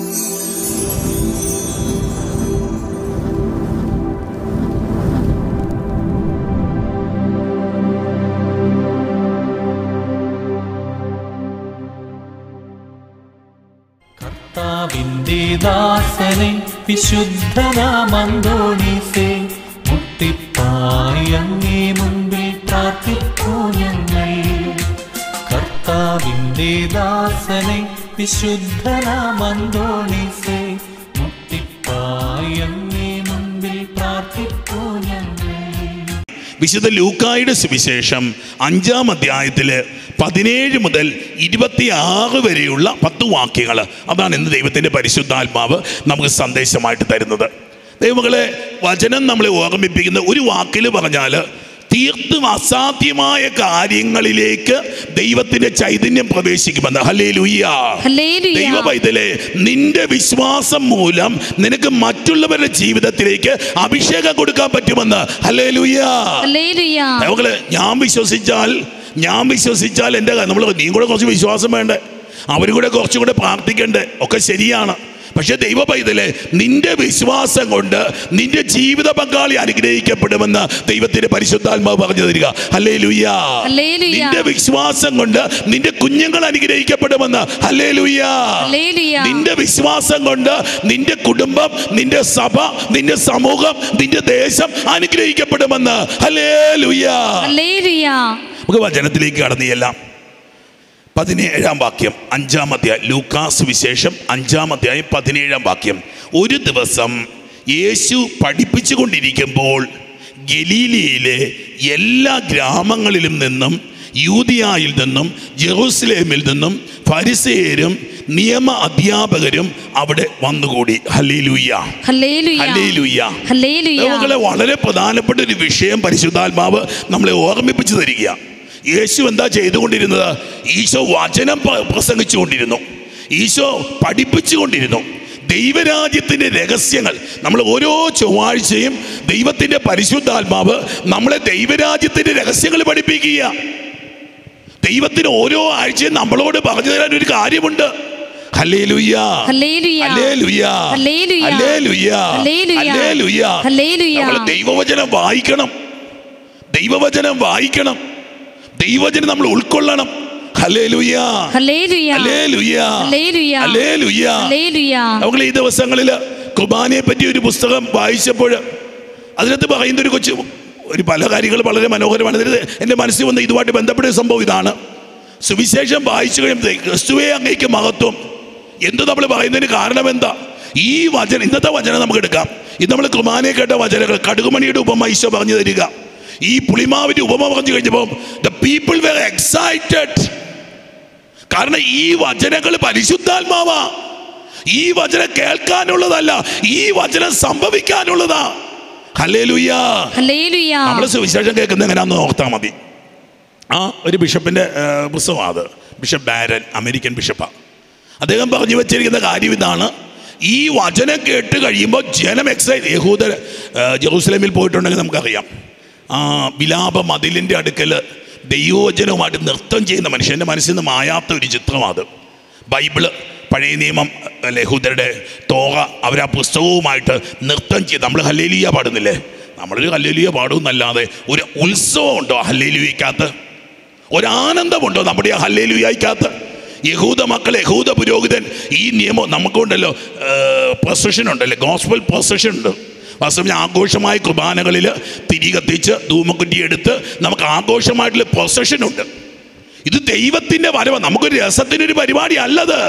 കർത്താവിന്റെ ദാസനെ വിശുദ്ധനാമന്തോണീസേ മുട്ടിപ്പായി അങ്ങേ മുമ്പിൽ പ്രാർത്ഥിക്കൂ ഞങ്ങൾ കർത്താവിന്റെ ദാസനെ വിശുദ്ധനാമന്തോണീസേ മുട്ടിപ്പായി അങ്ങേ മുമ്പിൽ പ്രാർത്ഥിക്കൂ ഞങ്ങൾ വിശുദ്ധ ലൂക്കായുടെ സുവിശേഷം അഞ്ചാം അധ്യായത്തില് പതിനേഴ് മുതൽ ഇരുപത്തിയാറ് വരെയുള്ള പത്ത് വാക്യങ്ങൾ അതാണ് ഇന്ന് ദൈവത്തിൻ്റെ പരിശുദ്ധാത്മാവ് നമുക്ക് സന്ദേശമായിട്ട് തരുന്നത് ദൈവങ്ങളെ വചനം നമ്മളെ ഓർമ്മിപ്പിക്കുന്ന ഒരു വാക്കിൽ പറഞ്ഞാൽ തീർത്തും അസാധ്യമായ കാര്യങ്ങളിലേക്ക് ദൈവത്തിന്റെ ചൈതന്യം പ്രവേശിക്കുമെന്ന് ഹലേ ലുയ്യ ഹല്ലേലൂയ. ദൈവ പൈതലേ നിന്റെ വിശ്വാസം മൂലം നിനക്ക് മറ്റുള്ളവരുടെ ജീവിതത്തിലേക്ക് അഭിഷേകം കൊടുക്കാൻ പറ്റുമെന്ന് ഹലേ ലുയ്യ ഹല്ലേലൂയ. മക്കള് ഞാൻ വിശ്വസിച്ചാൽ ഞാൻ വിശ്വസിച്ചാൽ എൻ്റെ നമ്മൾ നീ കൂടെ കുറച്ച് വിശ്വാസം വേണ്ടേ അവരും കൂടെ കുറച്ചും കൂടെ പ്രാർത്ഥിക്കണ്ടേ ഒക്കെ ശരിയാണ് പക്ഷെ ദൈവ പൈതലെ നിന്റെ വിശ്വാസം കൊണ്ട് നിന്റെ ജീവിത പങ്കാളി അനുഗ്രഹിക്കപ്പെടുമെന്ന് ദൈവത്തിന്റെ പരിശുദ്ധാത്മാവ് പറഞ്ഞു തരിക അല്ലേ ലുയ്യ ഹല്ലേലൂയ. നിന്റെ വിശ്വാസം കൊണ്ട് നിന്റെ കുഞ്ഞുങ്ങൾ അനുഗ്രഹിക്കപ്പെടുമെന്ന് അല്ലേ ലുയ്യ ഹല്ലേലൂയ. നിന്റെ വിശ്വാസം കൊണ്ട് നിന്റെ കുടുംബം നിന്റെ സഭ നിന്റെ സമൂഹം നിന്റെ ദേശം അനുഗ്രഹിക്കപ്പെടുമെന്ന് അല്ലേ ലുയ്യ ഹല്ലേലൂയ. നമുക്ക് വചനത്തിലേക്ക് കടന്നു ചെല്ലാം പതിനേഴാം വാക്യം അഞ്ചാം അധ്യായം ലൂക്കാസ് വിശേഷം അഞ്ചാം അധ്യായം പതിനേഴാം വാക്യം ഒരു ദിവസം യേശു പഠിപ്പിച്ചു കൊണ്ടിരിക്കുമ്പോൾ ഗലീലിയയിലെ എല്ലാ ഗ്രാമങ്ങളിലും നിന്നും യൂതിയായിൽ നിന്നും ജെറൂസലേമിൽ നിന്നും ഫരിസേയരും നിയമ അധ്യാപകരും അവിടെ വന്നുകൂടി ഹല്ലേലൂയ ഹല്ലേലൂയ. ഹല്ലേലൂയ ഹല്ലേലൂയ. ദൈവങ്ങളെ വളരെ പ്രധാനപ്പെട്ട ഒരു വിഷയം പരിശുദ്ധാത്മാവ് നമ്മളെ ഓർമ്മിപ്പിച്ചു തരിക യേശു എന്താ ചെയ്തുകൊണ്ടിരുന്നത് ഈശോ വചനം പ്ര- പ്രസംഗിച്ചുകൊണ്ടിരുന്നു ഈശോ പഠിപ്പിച്ചുകൊണ്ടിരുന്നു ദൈവരാജ്യത്തിൻ്റെ രഹസ്യങ്ങൾ നമ്മൾ ഓരോ ചൊവ്വാഴ്ചയും ദൈവത്തിൻ്റെ പരിശുദ്ധാത്മാവ് നമ്മളെ ദൈവരാജ്യത്തിൻ്റെ രഹസ്യങ്ങൾ പഠിപ്പിക്കുക ദൈവത്തിന് ഓരോ ആഴ്ചയും നമ്മളോട് പറഞ്ഞു തരാൻ ഒരു കാര്യമുണ്ട് ഹല്ലേലൂയ ഹല്ലേലൂയ. ഹല്ലേലൂയ ഹല്ലേലൂയ. ഹല്ലേലൂയ ഹല്ലേലൂയ. ഹല്ലേലൂയ ഹല്ലേലൂയ. നമ്മൾ ദൈവവചനം വായിക്കണം ദൈവവചനം വായിക്കണം ദൈവവചനം നമ്മൾ ഉൾക്കൊള്ളണം ഹല്ലേലൂയ ഹല്ലേലൂയ. ഹല്ലേലൂയ ഹല്ലേലൂയ. ഹല്ലേലൂയ ഹല്ലേലൂയ. നമ്മൾ ഈ ദിവസങ്ങളിൽ കുർബാനയെ പറ്റി ഒരു പുസ്തകം വായിച്ചപ്പോൾ അതിനകത്ത് പറയുന്ന ഒരു കൊച്ചു ഒരു പല കാര്യങ്ങൾ വളരെ മനോഹരമാണ് ഇതിന് എൻ്റെ മനസ്സിൽ വന്ന ഇതുമായിട്ട് ബന്ധപ്പെട്ട ഒരു സംഭവം ഇതാണ് സുവിശേഷം വായിച്ചു കഴിയുമ്പോൾ ക്രിസ്തുവേ അങ്ങേക്ക് മഹത്വം എന്ത് നമ്മൾ പറയുന്നതിന് കാരണം എന്താ ഈ വചനം ഇന്നത്തെ വചനം നമുക്ക് എടുക്കാം ഇത് നമ്മൾ കുർബാനയെ കേട്ട വചനങ്ങൾ കടുകുമണിയുടെ ഉപമ ഈശോ പറഞ്ഞു തരിക ഈ പുളിമാവിന്റെ ഉപമ പറഞ്ഞു കഴിഞ്ഞപ്പോൾ ദ പീപ്പിൾ വെർ എക്സൈറ്റഡ് കാരണം ഈ വചനങ്ങൾ പരിശുദ്ധാത്മാവാ ഈ വചനം കേൾക്കാനുള്ളതല്ല ഈ വചനം സംഭവിക്കാനുള്ളതാ ഹല്ലേലൂയ ഹല്ലേലൂയ. നമ്മൾ സുവിശേഷം കേൾക്കുന്ന എങ്ങനെയാന്ന് ഓർത്താൽ മതി ആ ഒരു ബിഷപ്പിന്റെ പുസ്തകമാണ് അത് ബിഷപ്പ് ബാരൻ അമേരിക്കൻ ബിഷപ്പാണ് അദ്ദേഹം പറഞ്ഞു വെച്ചിരിക്കുന്ന കാര്യം ഇതാണ് ഈ വചനം കേട്ട് കഴിയുമ്പോൾ ജനം എക്സൈറ്റ് യഹൂദ ആ, ജെറൂസലേമിൽ പോയിട്ടുണ്ടെങ്കിൽ നമുക്കറിയാം ആ വിലാപ മതിലിൻ്റെ അടുക്കൽ ദൈവവചനവുമായിട്ട് നൃത്തം ചെയ്യുന്ന മനുഷ്യൻ്റെ മനസ്സിൽ നിന്ന് മായാത്ത ഒരു ചിത്രമാണ് അത് ബൈബിള് പഴയ നിയമം അല്ലെ യഹൂദരുടെ തോക അവർ ആ പുസ്തകവുമായിട്ട് നൃത്തം ചെയ്ത് നമ്മൾ ഹല്ലേലിയ പാടുന്നില്ലേ നമ്മളൊരു ഹല്ലേലിയ പാടുമെന്നല്ലാതെ ഒരു ഉത്സവം ഉണ്ടോ ആ ഹല്ലേലിയക്കകത്ത് ഒരാനന്ദമുണ്ടോ നമ്മുടെ ആ ഹല്ലേലുയായിക്കകത്ത് യഹൂദ മക്കൾ യഹൂദ പുരോഹിതൻ ഈ നിയമം നമുക്കുണ്ടല്ലോ പ്രൊസഷൻ ഉണ്ടല്ലോ ഗോസ്ബൽ പ്രൊസഷൻ ഉണ്ട് വാസ്തവം ആഘോഷമായ കുർബാനകളിൽ തിരി കത്തിച്ച് ധൂമക്കുറ്റി എടുത്ത് നമുക്ക് ആഘോഷമായിട്ടുള്ള പ്രൊസഷൻ ഉണ്ട് ഇത് ദൈവത്തിന്റെ വരവ് നമുക്കൊരു രസത്തിനൊരു പരിപാടി അല്ലത്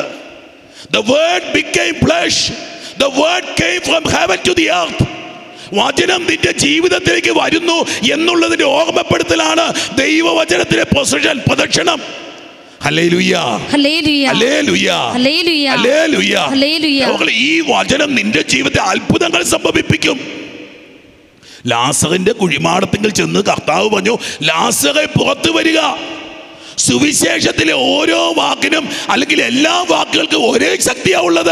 the word became flesh the word came from heaven to the earth വചനം നിന്റെ ജീവിതത്തിലേക്ക് വരുന്നു എന്നുള്ളതിന്റെ ഓർമ്മപ്പെടുത്തലാണ് ദൈവവചനത്തിലെ പൊസിഷൻ പ്രദക്ഷിണം ഹല്ലേലൂയ ഹല്ലേലൂയ. ഹല്ലേലൂയ ഹല്ലേലൂയ. ഹല്ലേലൂയ ഹല്ലേലൂയ. മക്കളെ, ഈ വചനം നിന്റെ ജീവിതത്തിൽ അത്ഭുതങ്ങൾ സംഭവിപ്പിക്കും ലാസറിന്റെ കുഴിമാടത്തിങ്കിൽ ചെന്ന് കർത്താവ് പറഞ്ഞു ലാസറെ പുറത്തു വരിക സുവിശേഷത്തിലെ ഓരോ വാക്കിനും അല്ലെങ്കിൽ എല്ലാ വാക്കുകൾക്കും ഒരേ ശക്തിയാ ഉള്ളത്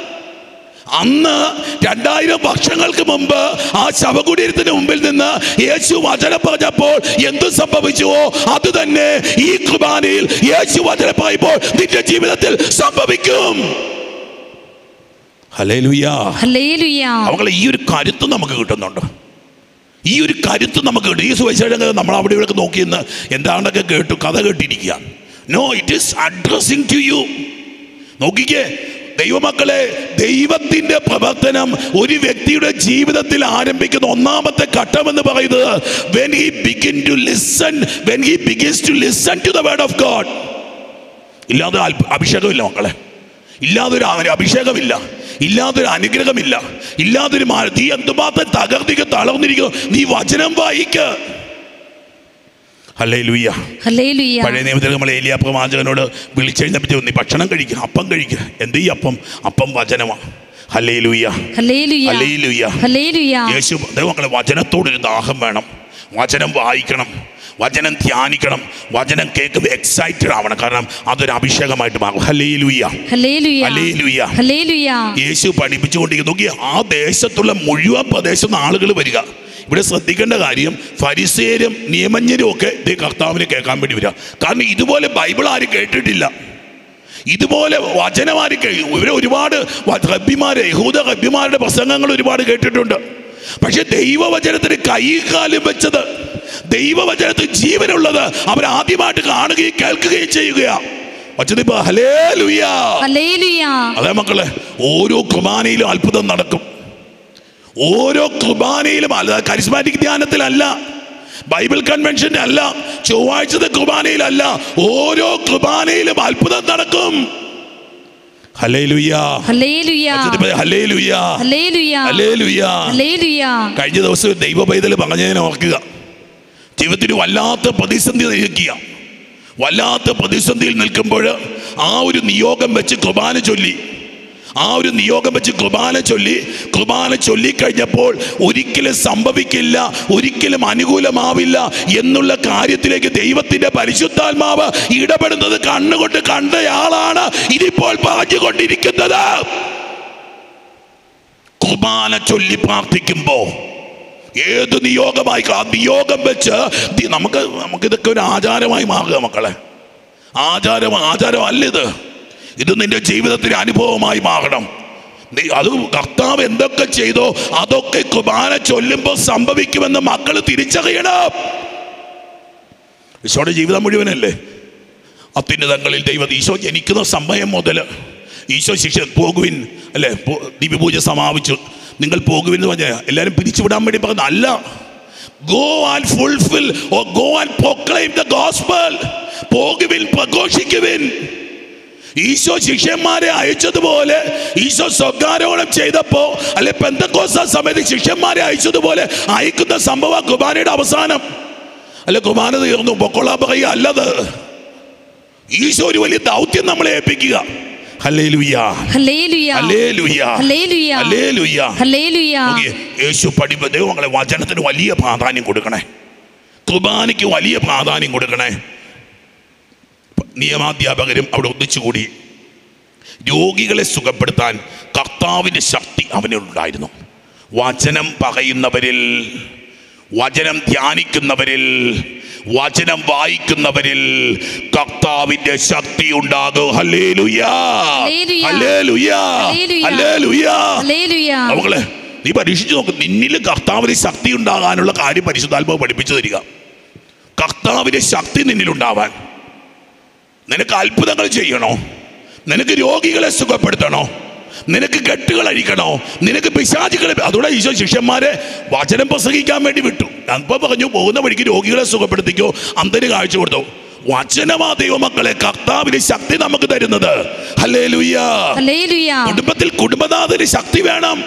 അന്ന് രണ്ടായിരം വർഷങ്ങൾക്ക് മുമ്പ് ആ ശവകുടീരത്തിന് മുമ്പിൽ നിന്ന് യേശു വചനം പറഞ്ഞപ്പോൾ എന്ത് സംഭവിച്ചുവോ അത് തന്നെ ഈ കുർബാനയിൽ യേശു വചനം പറയുമ്പോൾ നിന്റെ ജീവിതത്തിൽ സംഭവിക്കും ഹലേലുയ്യാ ഹല്ലേലൂയ അവങ്ങളെ ഈ ഒരു കരുത്ത് നമുക്ക് കിട്ടുന്നുണ്ട് ഈ ഒരു കരുത്ത് നമുക്ക് കിട്ടും ഈ സുവിശേഷം നമ്മൾ അവിടെ ഇവിടെ നോക്കിയെന്ന് എന്താണ്ടൊക്കെ കേട്ടു കഥ കേട്ടിരിക്കുക no it is addressing to you നോക്കിക്കേ ദൈവമക്കളെ ദൈവത്തിന്റെ പ്രവർത്തനം ഒരു വ്യക്തിയുടെ ജീവിതത്തിൽ ആരംഭിക്കുന്ന ഒന്നാമത്തെ ഘട്ടം എന്ന് പറയുന്നത് when he begin to listen when he begins to listen to the word of God ഇല്ലാതെ അൽപ- അഭിഷേകമില്ല മക്കളെ ഇല്ലാതൊരു അവന് അഭിഷേകമില്ല ഇല്ലാതൊരു അനുഗ്രഹമില്ല ഇല്ലാതൊരു മാ- നീ എന്തുമാത്രം തകർന്നിക്ക് തളർന്നിരിക്കുന്നു നീ വചനം വായിക്ക അല്ലേ ലുയ്യ ഹല്ലേലൂയ പഴയ നിയമത്തിൽ നമ്മൾ ഏലിയ പ്രവാചകനോട് വിളിച്ചെഴുന്നപ്പിച്ച് നീ ഭക്ഷണം കഴിക്കുക അപ്പം കഴിക്കുക എന്ത് ഈ അപ്പം അപ്പം വചനമാണ് ഹല്ലേ ലുയ്യ ഹല്ലേലൂയ ഹല്ലേ ലുയ്യ ഹല്ലേലൂയ യേശു ദൈവങ്ങളെ വചനത്തോടൊരു ദാഹം വേണം വചനം വായിക്കണം വചനം ധ്യാനിക്കണം വചനം കേൾക്കുമ്പോൾ എക്സൈറ്റഡ് ആവണം കാരണം അതൊരു അഭിഷേകമായിട്ട് മാറും ഹല്ലേ ലുയ്യ ഹല്ലേലൂയ ഹല്ലേലൂയ. ഹല്ലേലൂയ യേശു പഠിപ്പിച്ചുകൊണ്ടിരിക്കുന്നു നോക്കി ആ ദേശത്തുള്ള മുഴുവൻ പ്രദേശത്ത് നിന്ന് ആളുകൾ വരിക ഇവിടെ ശ്രദ്ധിക്കേണ്ട കാര്യം ഫരിസേരും നിയമജ്ഞരും ഒക്കെ ഇത് കർത്താവിനെ കേൾക്കാൻ വേണ്ടി വരിക കാരണം ഇതുപോലെ ബൈബിൾ ആരും കേട്ടിട്ടില്ല ഇതുപോലെ വചനമാര് ഇവരെ ഒരുപാട് റബ്ബിമാരെ യഹൂദ റബ്ബിമാരുടെ പ്രസംഗങ്ങൾ ഒരുപാട് കേട്ടിട്ടുണ്ട് പക്ഷെ ദൈവവചനത്തിന് കൈകാലം വെച്ചത് ദൈവവചനത്തിൽ ജീവനുള്ളത് അവർ ആദ്യമായിട്ട് കാണുകയും കേൾക്കുകയും ചെയ്യുകയാ വച്ചതിപ്പോ ഹലേ ലുയ്യാ ഹല്ലേലൂയ അതെ മക്കളെ ഓരോ കുർബാനയിലും അത്ഭുതം നടക്കും ഓരോ കുർബാനയിലും അല്ല കരിസ്മാറ്റിക് ധ്യാനത്തിലല്ല ബൈബിൾ കൺവെൻഷന്റെ അല്ല ചൊവ്വാഴ്ചത്തെ കുർബാനയിലല്ല ഓരോ കുർബാനയിലും അത്ഭുതം നടക്കും ഹല്ലേലൂയാ ഹല്ലേലൂയ ഹല്ലേലൂയാ ഹല്ലേലൂയ ഹല്ലേലൂയാ ഹല്ലേലൂയ കഴിഞ്ഞ ദിവസം ഒരു ദൈവ പൈതൽ പറഞ്ഞതിനെ ഓർക്കുക ജീവിതത്തിൽ വല്ലാത്ത പ്രതിസന്ധി നിൽക്കുക വല്ലാത്ത പ്രതിസന്ധിയിൽ നിൽക്കുമ്പോൾ ആ ഒരു നിയോഗം വെച്ച് കുർബാന ചൊല്ലി ആ ഒരു നിയോഗം വെച്ച് കുർബാന ചൊല്ലി കുർബാന ചൊല്ലിക്കഴിഞ്ഞപ്പോൾ ഒരിക്കലും സംഭവിക്കില്ല ഒരിക്കലും അനുകൂലമാവില്ല എന്നുള്ള കാര്യത്തിലേക്ക് ദൈവത്തിന്റെ പരിശുദ്ധാത്മാവ് ഇടപെടുന്നത് കണ്ണുകൊണ്ട് കണ്ടയാളാണ് ഇതിപ്പോൾ പറഞ്ഞുകൊണ്ടിരിക്കുന്നത് കുർബാന ചൊല്ലി പ്രാർത്ഥിക്കുമ്പോ ഏത് നിയോഗമായി ആ നിയോഗം വെച്ച് ദി- നമുക്ക് നമുക്കിതൊക്കെ ഒരു ആചാരമായി മാറുക മക്കളെ ആചാരം ആചാരം അല്ല ഇത് ഇത് നിന്റെ ജീവിതത്തിന്റെ അനുഭവമായി മാറണം നീ- അത് കർത്താവ് എന്തൊക്കെ ചെയ്തോ അതൊക്കെ കുർബാന ചൊല്ലുമ്പോൾ സംഭവിക്കുമെന്ന് മക്കൾ തിരിച്ചറിയണം ഈശോയുടെ ജീവിതം മുഴുവനല്ലേ അത്യുന്നതങ്ങളിൽ ദൈവം ഈശോ ജനിക്കുന്ന സമയം മുതൽ ഈശോ ശിക്ഷ പോകുവിൻ അല്ലേ പോ- ദിവ്യപൂജ സമാപിച്ചു നിങ്ങൾ പോകുവിൻ എന്ന് പറഞ്ഞ എല്ലാവരും പിരിച്ചുവിടാൻ വേണ്ടി പറഞ്ഞ അല്ല go and fulfil oh go and proclaim the gospel പോകുവിൻ പ്രഘോഷിക്കുവിൻ ഈശോ ശിഷ്യന്മാരെ അയച്ചതുപോലെ ഈശോ സ്വകാരോളം ചെയ്തപ്പോ അല്ലെ പെന്തക്കോസ സമയത്ത് ശിഷ്യന്മാരെ അയച്ചതുപോലെ അയക്കുന്ന സംഭവ കുർബാനയുടെ അവസാനം അല്ലെ കുർബാന തീർന്നു പൊക്കൊള്ളാൻ പറയുക അല്ലത് ഈശോ ഒരു വലിയ ദൗത്യം നമ്മളെ ഏൽപ്പിക്കുക ഹല്ലേലൂയ ഹല്ലേലൂയ ഹല്ലേലൂയ ഹല്ലേലൂയ ഹല്ലേലൂയ ഹല്ലേലൂയ നോക്കിയേ, യേശു പഠിപ്പ് ദൈവങ്ങളെ വചനത്തിന് വലിയ പ്രാധാന്യം കൊടുക്കണേ കുർബാനയ്ക്ക് വലിയ പ്രാധാന്യം കൊടുക്കണേ നിയമാധ്യാപകരും അവിടെ ഒന്നിച്ചുകൂടി രോഗികളെ സുഖപ്പെടുത്താൻ കർത്താവിൻ്റെ ശക്തി അവനുണ്ടായിരുന്നു വചനം പറയുന്നവരിൽ വചനം ധ്യാനിക്കുന്നവരിൽ വചനം വായിക്കുന്നവരിൽ കർത്താവിന്റെ ശക്തി ഉണ്ടാകും ഹല്ലേലൂയാ ഹല്ലേലൂയ. ഹല്ലേലൂയാ ഹല്ലേലൂയ. ഹല്ലേലൂയാ ഹല്ലേലൂയ അവളെ നീ പരീക്ഷിച്ച് നോക്ക് നിന്നിൽ കർത്താവിന് ശക്തി ഉണ്ടാകാനുള്ള കാര്യം പരിശുദ്ധാത്മാവ് പഠിപ്പിച്ചു തരിക കർത്താവിന്റെ ശക്തി നിന്നിലുണ്ടാവാൻ നിനക്ക് അത്ഭുതങ്ങൾ ചെയ്യണോ നിനക്ക് രോഗികളെ സുഖപ്പെടുത്തണോ നിനക്ക് കെട്ടുകൾ അഴിക്കണോ നിനക്ക് പിശാചുകളെ അതോടെ ഈശോ ശിഷ്യന്മാരെ വചനം പ്രസംഗിക്കാൻ വേണ്ടി വിട്ടു അപ്പൊ പറഞ്ഞു പോകുന്ന വഴിക്ക് രോഗികളെ സുഖപ്പെടുത്തിക്കോ അന്തര് കാഴ്ച കൊടുത്തോ വചനമാ ദൈവമക്കളെ കർത്താവിന് ശക്തി നമുക്ക് തരുന്നത് ഹല്ലേ ഹല്ലേലൂയ കുടുംബത്തിൽ കുടുംബനാഥന് ശക്തി വേണം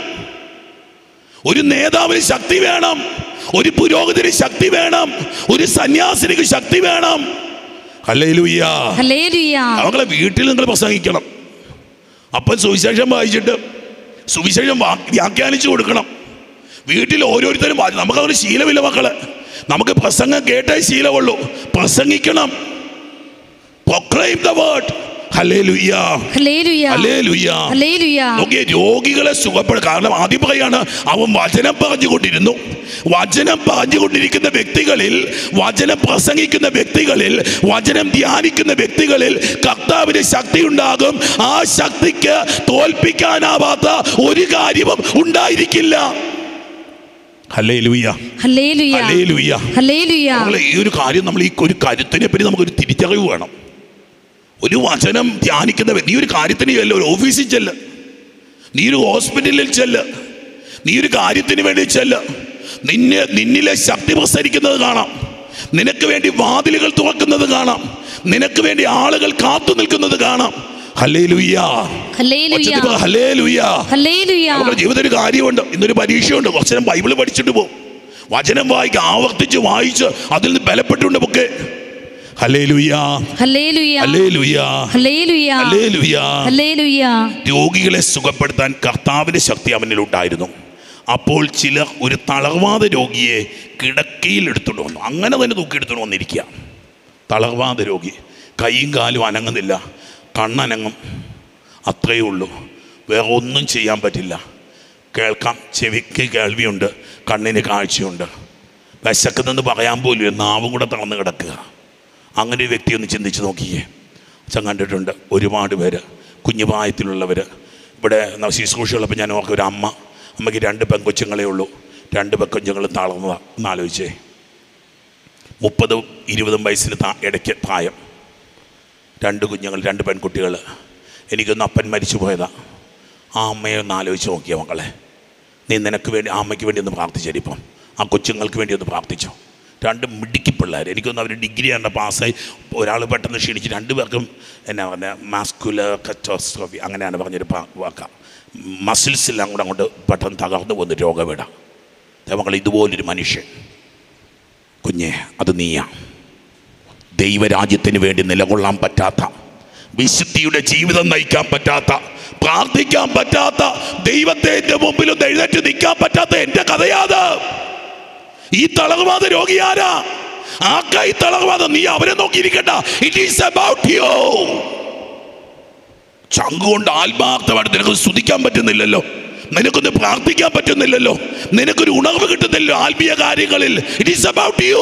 ഒരു നേതാവിന് ശക്തി വേണം ഒരു പുരോഹിതന് ശക്തി വേണം ഒരു സന്യാസിനിക്ക് ശക്തി വേണം ഹല്ലേലൂയ ഹല്ലേലൂയ അവങ്ങളെ വീട്ടിൽ നിങ്ങൾ പ്രസംഗിക്കണം അപ്പം സുവിശേഷം വായിച്ചിട്ട് സുവിശേഷം വാ- വ്യാഖ്യാനിച്ചു കൊടുക്കണം വീട്ടിൽ ഓരോരുത്തരും വാ- നമുക്കതൊരു ശീലമില്ല മക്കളെ നമുക്ക് പ്രസംഗം കേട്ടേ ശീലമുള്ളൂ പ്രസംഗിക്കണം പ്രൊക്ലൈം ദ വേർഡ് ഹല്ലേലൂയ ഹല്ലേലൂയ ഹല്ലേലൂയ ഹല്ലേലൂയ നോക്കിയേ രോഗികളെ സുഖപ്പെടും കാരണം ആദ്യം പറയാണ് അവൻ വചനം പറഞ്ഞുകൊണ്ടിരുന്നു വചനം പറഞ്ഞുകൊണ്ടിരിക്കുന്ന വ്യക്തികളിൽ വചനം പ്രസംഗിക്കുന്ന വ്യക്തികളിൽ വചനം ധ്യാനിക്കുന്ന വ്യക്തികളിൽ കർത്താവിന് ശക്തി ഉണ്ടാകും ആ ശക്തിക്ക് തോൽപ്പിക്കാനാവാത്ത ഒരു കാര്യവും ഉണ്ടായിരിക്കില്ല ഹല്ലേലൂയ ഹല്ലേലൂയ ഹല്ലേലൂയ ഹല്ലേലൂയ നമ്മൾ ഈ ഒരു കാര്യം നമ്മൾ ഈ ഒരു കരുത്തിനെ പറ്റി നമുക്കൊരു തിരിച്ചറിവ് വേണം ഒരു വചനം ധ്യാനിക്കുന്ന വ്യക്തി- നീ ഒരു കാര്യത്തിന് ചെല്ല ഒരു ഓഫീസിൽ ചെല്ല് നീ ഒരു ഹോസ്പിറ്റലിൽ ചെല്ല് നീ ഒരു കാര്യത്തിന് വേണ്ടി ചെല്ല് നിന്നെ നിന്നിലെ ശക്തി പ്രസരിക്കുന്നത് കാണാം നിനക്ക് വേണ്ടി വാതിലുകൾ തുറക്കുന്നത് കാണാം നിനക്ക് വേണ്ടി ആളുകൾ കാത്തു നിൽക്കുന്നത് കാണാം ഹല്ലേലൂയ ഹല്ലേലൂയ ഒച്ചത്തിൽ പറ, ഹല്ലേലൂയ ഹല്ലേലൂയ നമ്മുടെ ജീവിതത്തിൽ ഒരു കാര്യമുണ്ട് ഇന്നൊരു പരീക്ഷയുണ്ട് കുറച്ച് നേരം ബൈബിള് പഠിച്ചിട്ട് പോകും വചനം വായിക്കുക ആവർത്തിച്ച് വായിച്ച് അതിൽ നിന്ന് ബലപ്പെട്ടുകൊണ്ട് പൊക്കെ ഹല്ലേലൂയ ഹല്ലേലൂയ ഹല്ലേലൂയ ഹല്ലേലൂയ ഹല്ലേലൂയ ഹല്ലേലൂയ രോഗികളെ സുഖപ്പെടുത്താൻ കർത്താവിന്റെ ശക്തി അവനിലുണ്ടായിരുന്നു അപ്പോൾ ചിലർ ഒരു തളർവാദ രോഗിയെ കിടക്കയിൽ എടുത്തുകൊണ്ട് വന്നു അങ്ങനെ തന്നെ തൂക്കിയെടുത്തുകൊണ്ട് വന്നിരിക്കുക തളർവാദ രോഗി കൈയും കാലും അനങ്ങുന്നില്ല കണ്ണനങ്ങും അത്രയേ ഉള്ളൂ വേറെ ഒന്നും ചെയ്യാൻ പറ്റില്ല കേൾക്കാം ചെവിക്ക് കേൾവിയുണ്ട് കണ്ണിന് കാഴ്ചയുണ്ട് വിശക്കുന്നെന്ന് പറയാൻ പോലും ഇല്ല, നാവും കൂടെ തളർന്ന് കിടക്കുക അങ്ങനെ ഒരു വ്യക്തി ഒന്ന് ചിന്തിച്ച് നോക്കിയേ അച്ഛൻ കണ്ടിട്ടുണ്ട് ഒരുപാട് പേര് കുഞ്ഞുപായത്തിലുള്ളവർ ഇവിടെ ന- ശുശ്രൂഷയുള്ളപ്പോൾ ഞാൻ ഓർക്കും ഒരു അമ്മ അമ്മയ്ക്ക് രണ്ട് പെൺകൊച്ചുങ്ങളേ ഉള്ളൂ രണ്ട് പെൺകൊച്ചുങ്ങൾ തളർന്നതാണ് എന്നാലോചിച്ചേ മുപ്പതും ഇരുപതും വയസ്സിന് താ ഇടയ്ക്ക് പ്രായം രണ്ട് കുഞ്ഞുങ്ങൾ രണ്ട് പെൺകുട്ടികൾ എനിക്കൊന്ന് അപ്പൻ മരിച്ചു പോയതാ ആ അമ്മയെ ഒന്ന് ആലോചിച്ച് നോക്കിയ മക്കളെ നീ നിനക്ക് വേണ്ടി ആ അമ്മയ്ക്ക് വേണ്ടി ഒന്ന് പ്രാർത്ഥിച്ചേരിപ്പം ആ കൊച്ചുങ്ങൾക്ക് വേണ്ടി ഒന്ന് പ്രാർത്ഥിച്ചോ രണ്ട് മിടുക്കി പിള്ളേർ എനിക്കൊന്ന് അവർ ഡിഗ്രി ആണ് പാസ്സായി ഒരാൾ പെട്ടെന്ന് ക്ഷീണിച്ച് രണ്ട് പേർക്കും എന്നാ പറഞ്ഞ മാസ്കുലർ കറ്റോസ്ട്രോഫി അങ്ങനെയാണ് പറഞ്ഞൊരു പാ- വാക്ക മസിൽസ് എല്ലാം കൂടെ അങ്ങോട്ട് പെട്ടെന്ന് തകർന്നു പോകുന്ന രോഗവിട മക്കൾ ഇതുപോലൊരു മനുഷ്യൻ കുഞ്ഞെ അത് നീയാ ദൈവരാജ്യത്തിന് വേണ്ടി നിലകൊള്ളാൻ പറ്റാത്ത വിശുദ്ധിയുടെ ജീവിതം നയിക്കാൻ പറ്റാത്ത പ്രാർത്ഥിക്കാൻ പറ്റാത്ത ദൈവത്തെ എൻ്റെ മുമ്പിൽ ഒന്ന് എഴുന്നേറ്റ് നിൽക്കാൻ പറ്റാത്ത എൻ്റെ കഥയാത് ഈ തളർവാദ രോഗി ആരാ ആ കൈ തളർവാദം നീ അവരെ നോക്കിയിരിക്കണ്ട ഇറ്റ് ഈസ് അബൌട്ട് യു ചങ്കുകൊണ്ട് ആത്മാർത്ഥമായിട്ട് നിനക്ക് സ്തുതിക്കാൻ പറ്റുന്നില്ലല്ലോ നിനക്കൊന്ന് പ്രാർത്ഥിക്കാൻ പറ്റുന്നില്ലല്ലോ നിനക്കൊരു ഉണർവ് കിട്ടുന്നില്ലല്ലോ ആത്മീയ കാര്യങ്ങളിൽ ഇറ്റ് ഈസ് അബൌട്ട് യു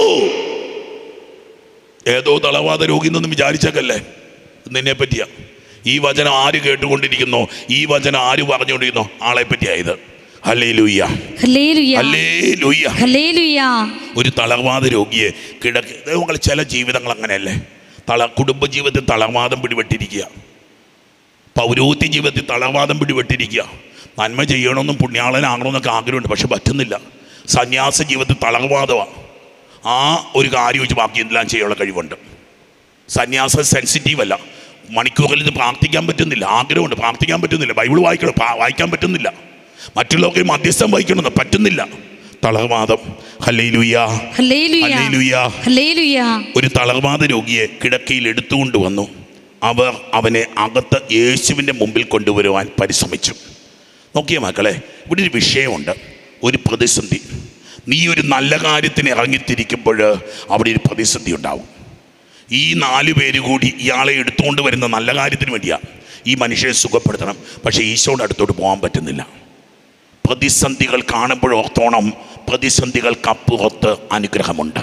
ഏതോ തളവാദ രോഗി എന്നൊന്നും വിചാരിച്ചേക്കല്ലേ നിന്നെ പറ്റിയാ ഈ വചനം ആര് കേട്ടുകൊണ്ടിരിക്കുന്നോ ഈ വചനം ആര് പറഞ്ഞുകൊണ്ടിരിക്കുന്നോ ആളെ പറ്റിയാ ഇത് ഹല്ലേ ലൂയ്യ ഹല്ലേലൂയ ഹല്ലേ ലൂയ്യ ഹല്ലേലൂയ ഒരു തളർവാദ രോഗിയെ കിടക്ക് നിങ്ങൾ ചില ജീവിതങ്ങൾ അങ്ങനെയല്ലേ തള കുടുംബജീവിതത്തിൽ തളർവാദം പിടിപെട്ടിരിക്കുക പൗരോഹിത്യ ജീവിതത്തിൽ തളർവാദം പിടിപെട്ടിരിക്കുക നന്മ ചെയ്യണമെന്നും പുണ്യാളനാകണമെന്നൊക്കെ ആഗ്രഹമുണ്ട് പക്ഷെ പറ്റുന്നില്ല സന്യാസ ജീവിതത്തിൽ തളർവാദമാണ് ആ ഒരു കാര്യം വെച്ച് ബാക്കി എല്ലാം ചെയ്യാനുള്ള കഴിവുണ്ട് സന്യാസം സെൻസിറ്റീവ് അല്ല മണിക്കൂറിൽ ഇത് പ്രാർത്ഥിക്കാൻ പറ്റുന്നില്ല ആഗ്രഹമുണ്ട് പ്രാർത്ഥിക്കാൻ പറ്റുന്നില്ല ബൈബിൾ വായിക്കണം പ്രാ- വായിക്കാൻ പറ്റുന്നില്ല മറ്റുള്ളവർക്ക് മധ്യസ്ഥം വഹിക്കണമെന്ന് പറ്റുന്നില്ല തളർവാദം ഹല്ലയിലുയ്യ ഹല്ലേലൂയ ഹല്ലയിലുയ്യ ഹല്ലേലൂയ ഒരു തളർവാദ രോഗിയെ കിടക്കയിൽ എടുത്തുകൊണ്ട് വന്നു അവർ അവനെ അകത്ത് യേശുവിൻ്റെ മുമ്പിൽ കൊണ്ടുവരുവാൻ പരിശ്രമിച്ചു നോക്കിയ മക്കളെ ഇവിടെ ഒരു വിഷയമുണ്ട് ഒരു പ്രതിസന്ധി നീ ഒരു നല്ല കാര്യത്തിന് ഇറങ്ങിത്തിരിക്കുമ്പോൾ അവിടെ ഒരു പ്രതിസന്ധി ഉണ്ടാവും ഈ നാല് പേര് കൂടി ഇയാളെ എടുത്തുകൊണ്ട് വരുന്ന നല്ല കാര്യത്തിന് വേണ്ടിയാ ഈ മനുഷ്യനെ സുഖപ്പെടുത്തണം പക്ഷേ ഈശോയുടെ അടുത്തോട്ട് പോകാൻ പറ്റുന്നില്ല പ്രതിസന്ധികൾ കാണുമ്പോൾ ഓർത്തോണം പ്രതിസന്ധികൾക്കപ്പുറത്ത് അനുഗ്രഹമുണ്ട്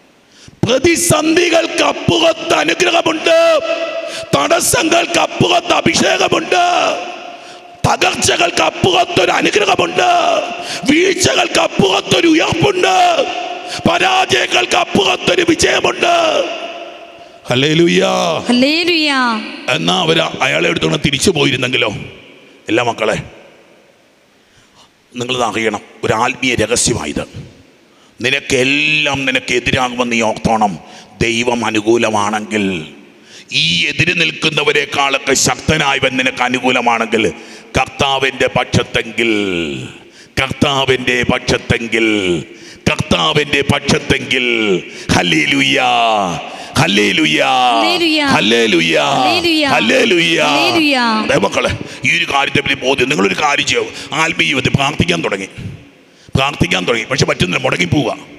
പ്രതിസന്ധികൾക്കപ്പുറത്ത് അനുഗ്രഹമുണ്ട് തടസ്സങ്ങൾക്കപ്പുറത്ത് അഭിഷേകമുണ്ട് തകർച്ചകൾക്ക് അപ്പുറത്തൊരു അനുഗ്രഹമുണ്ട് വീഴ്ചകൾക്ക് അപ്പുറത്തൊരു ഉയർപ്പുണ്ട് പരാജയങ്ങൾക്ക് അപ്പുറത്തൊരു വിജയമുണ്ട് ഹല്ലേലൂയാ ഹല്ലേലൂയ എന്നാ അവർ അയാളെ എടുത്തോണ്ട് തിരിച്ചു പോയിരുന്നെങ്കിലോ എല്ലാ മക്കളെ നിങ്ങളിത് അറിയണം ഒരു ആത്മീയ രഹസ്യമായത് നിനക്കെല്ലാം നിനക്ക് എതിരാകുമെന്ന് നീ ഓർത്തോണം ദൈവം അനുകൂലമാണെങ്കിൽ ഈ എതിര് നിൽക്കുന്നവരെക്കാളൊക്കെ ശക്തനായവൻ നിനക്ക് അനുകൂലമാണെങ്കിൽ കർത്താവിൻ്റെ പക്ഷത്തെങ്കിൽ കർത്താവിൻ്റെ പക്ഷത്തെങ്കിൽ കർത്താവിൻ്റെ പക്ഷത്തെങ്കിൽ ഹല്ലേലൂയാ ഹല്ലേലൂയാ ഹല്ലേലൂയ. ഹല്ലേലൂയാ ഹല്ലേലൂയ. ഹല്ലേലൂയാ ഹല്ലേലൂയ. അതെ മക്കളെ ഈ ഒരു കാര്യത്തെ പറ്റി ബോധ്യം നിങ്ങളൊരു കാര്യം ചെയ്യും ആത്മീയ ജീവിതത്തിൽ പ്രാർത്ഥിക്കാൻ തുടങ്ങി പ്രാർത്ഥിക്കാൻ തുടങ്ങി പക്ഷെ പറ്റുന്നില്ല മുടങ്ങി പോവുക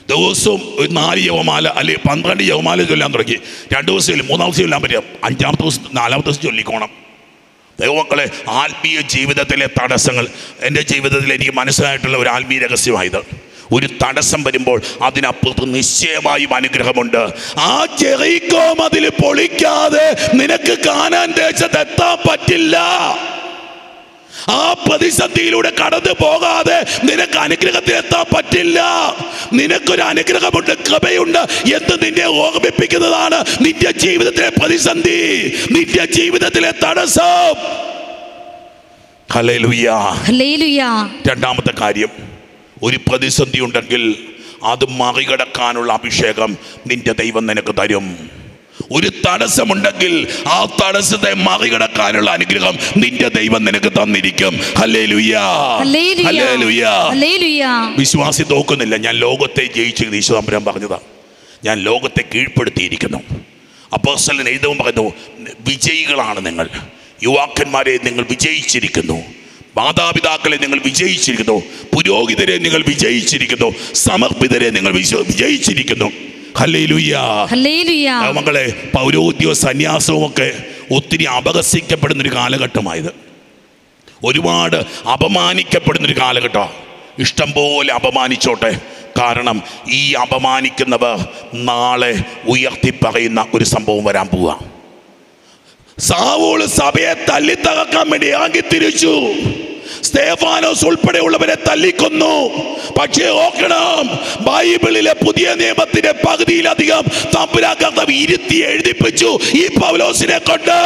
ദിവസവും ഒരു നാല് യവമാല അല്ലെങ്കിൽ പന്ത്രണ്ട് യവമാല ചൊല്ലാൻ തുടങ്ങി രണ്ട് ദിവസം ചൊല്ലി മൂന്നാം ദിവസം ചൊല്ലാൻ പറ്റില്ല അഞ്ചാമത്തെ ദിവസം നാലാമത്തെ ദിവസം ചൊല്ലിക്കോണം ദൈവമക്കളെ ആത്മീയ ജീവിതത്തിലെ തടസ്സങ്ങൾ എൻ്റെ ജീവിതത്തിൽ എനിക്ക് മനസ്സിലായിട്ടുള്ള ഒരു ആത്മീയ രഹസ്യമായത് ഒരു തടസ്സം വരുമ്പോൾ അതിനപ്പുറത്ത് നിശ്ചയമായും അനുഗ്രഹമുണ്ട് ആ ചെറിക്കോ അതിൽ പൊളിക്കാതെ നിനക്ക് കാണാൻ ദേശത്ത് എത്താൻ പറ്റില്ല ആ പ്രതിസന്ധിയിലൂടെ കടന്നു പോകാതെ നിനക്ക് അനുഗ്രഹത്തിൽ എത്താൻ പറ്റില്ല നിനക്കൊരു അനുഗ്രഹമുണ്ട് കൃപയുണ്ട് എന്ന് നിന്നെ ഓർമ്മിപ്പിക്കുന്നതാണ് നിന്റെ ജീവിതത്തിലെ പ്രതിസന്ധി നിന്റെ ജീവിതത്തിലെ തടസ്സം ഹല്ലേലൂയ ഹല്ലേലൂയ രണ്ടാമത്തെ കാര്യം ഒരു പ്രതിസന്ധി ഉണ്ടെങ്കിൽ അത് മറികടക്കാനുള്ള അഭിഷേകം നിന്റെ ദൈവം നിനക്ക് തരും ഒരു തടസ്സമുണ്ടെങ്കിൽ ആ തടസ്സത്തെ മറികടക്കാനുള്ള അനുഗ്രഹം നിന്റെ ദൈവം നിനക്ക് തന്നിരിക്കും ഹല്ലേ ലുയ്യാ ഹല്ലേലൂയ ഹല്ലേ ലുയ്യാ ഹല്ലേലൂയ വിശ്വാസി തോക്കുന്നില്ല ഞാൻ ലോകത്തെ ജയിച്ചു ഈശ്വരമ്പരം പറഞ്ഞതാ ഞാൻ ലോകത്തെ കീഴ്പ്പെടുത്തിയിരിക്കുന്നു അപ്പോസ്റ്റലൻ എഴുതവും പറയുന്നു വിജയികളാണ് നിങ്ങൾ യുവാക്കന്മാരെ നിങ്ങൾ വിജയിച്ചിരിക്കുന്നു മാതാപിതാക്കളെ നിങ്ങൾ വിജയിച്ചിരിക്കുന്നു പുരോഹിതരെ നിങ്ങൾ വിജയിച്ചിരിക്കുന്നു സമർപ്പിതരെ നിങ്ങൾ വിശ്വ- വിജയിച്ചിരിക്കുന്നു ഹല്ലേലൂയ്യ ഹല്ലേലൂയ മക്കളെ പൗരോദ്യോഗ സന്യാസവും ഒക്കെ ഒത്തിരി അപഹസിക്കപ്പെടുന്ന ഒരു കാലഘട്ടമായത് ഒരുപാട് അപമാനിക്കപ്പെടുന്ന ഒരു കാലഘട്ടമാണ് ഇഷ്ടം പോലെ അപമാനിച്ചോട്ടെ കാരണം ഈ അപമാനിക്കുന്നവർ നാളെ ഉയർത്തി പറയുന്ന ഒരു സംഭവം വരാൻ പോവുക സാവൂള് സഭയെ തല്ലിത്തകർക്കാൻ വേണ്ടി ഇറങ്ങി തിരിച്ചു സ്തേഫാനോസ് ഉൾപ്പെടെയുള്ളവരെ തല്ലിക്കൊന്നു പക്ഷേ ഓർക്കണം ബൈബിളിലെ പുതിയ നിയമത്തിന്റെ പകുതിയിലധികം തമ്പുരാക്കർത്താവ് ഇരുത്തി എഴുതിപ്പിച്ചു ഈ പൗലോസിനെ കൊണ്ട്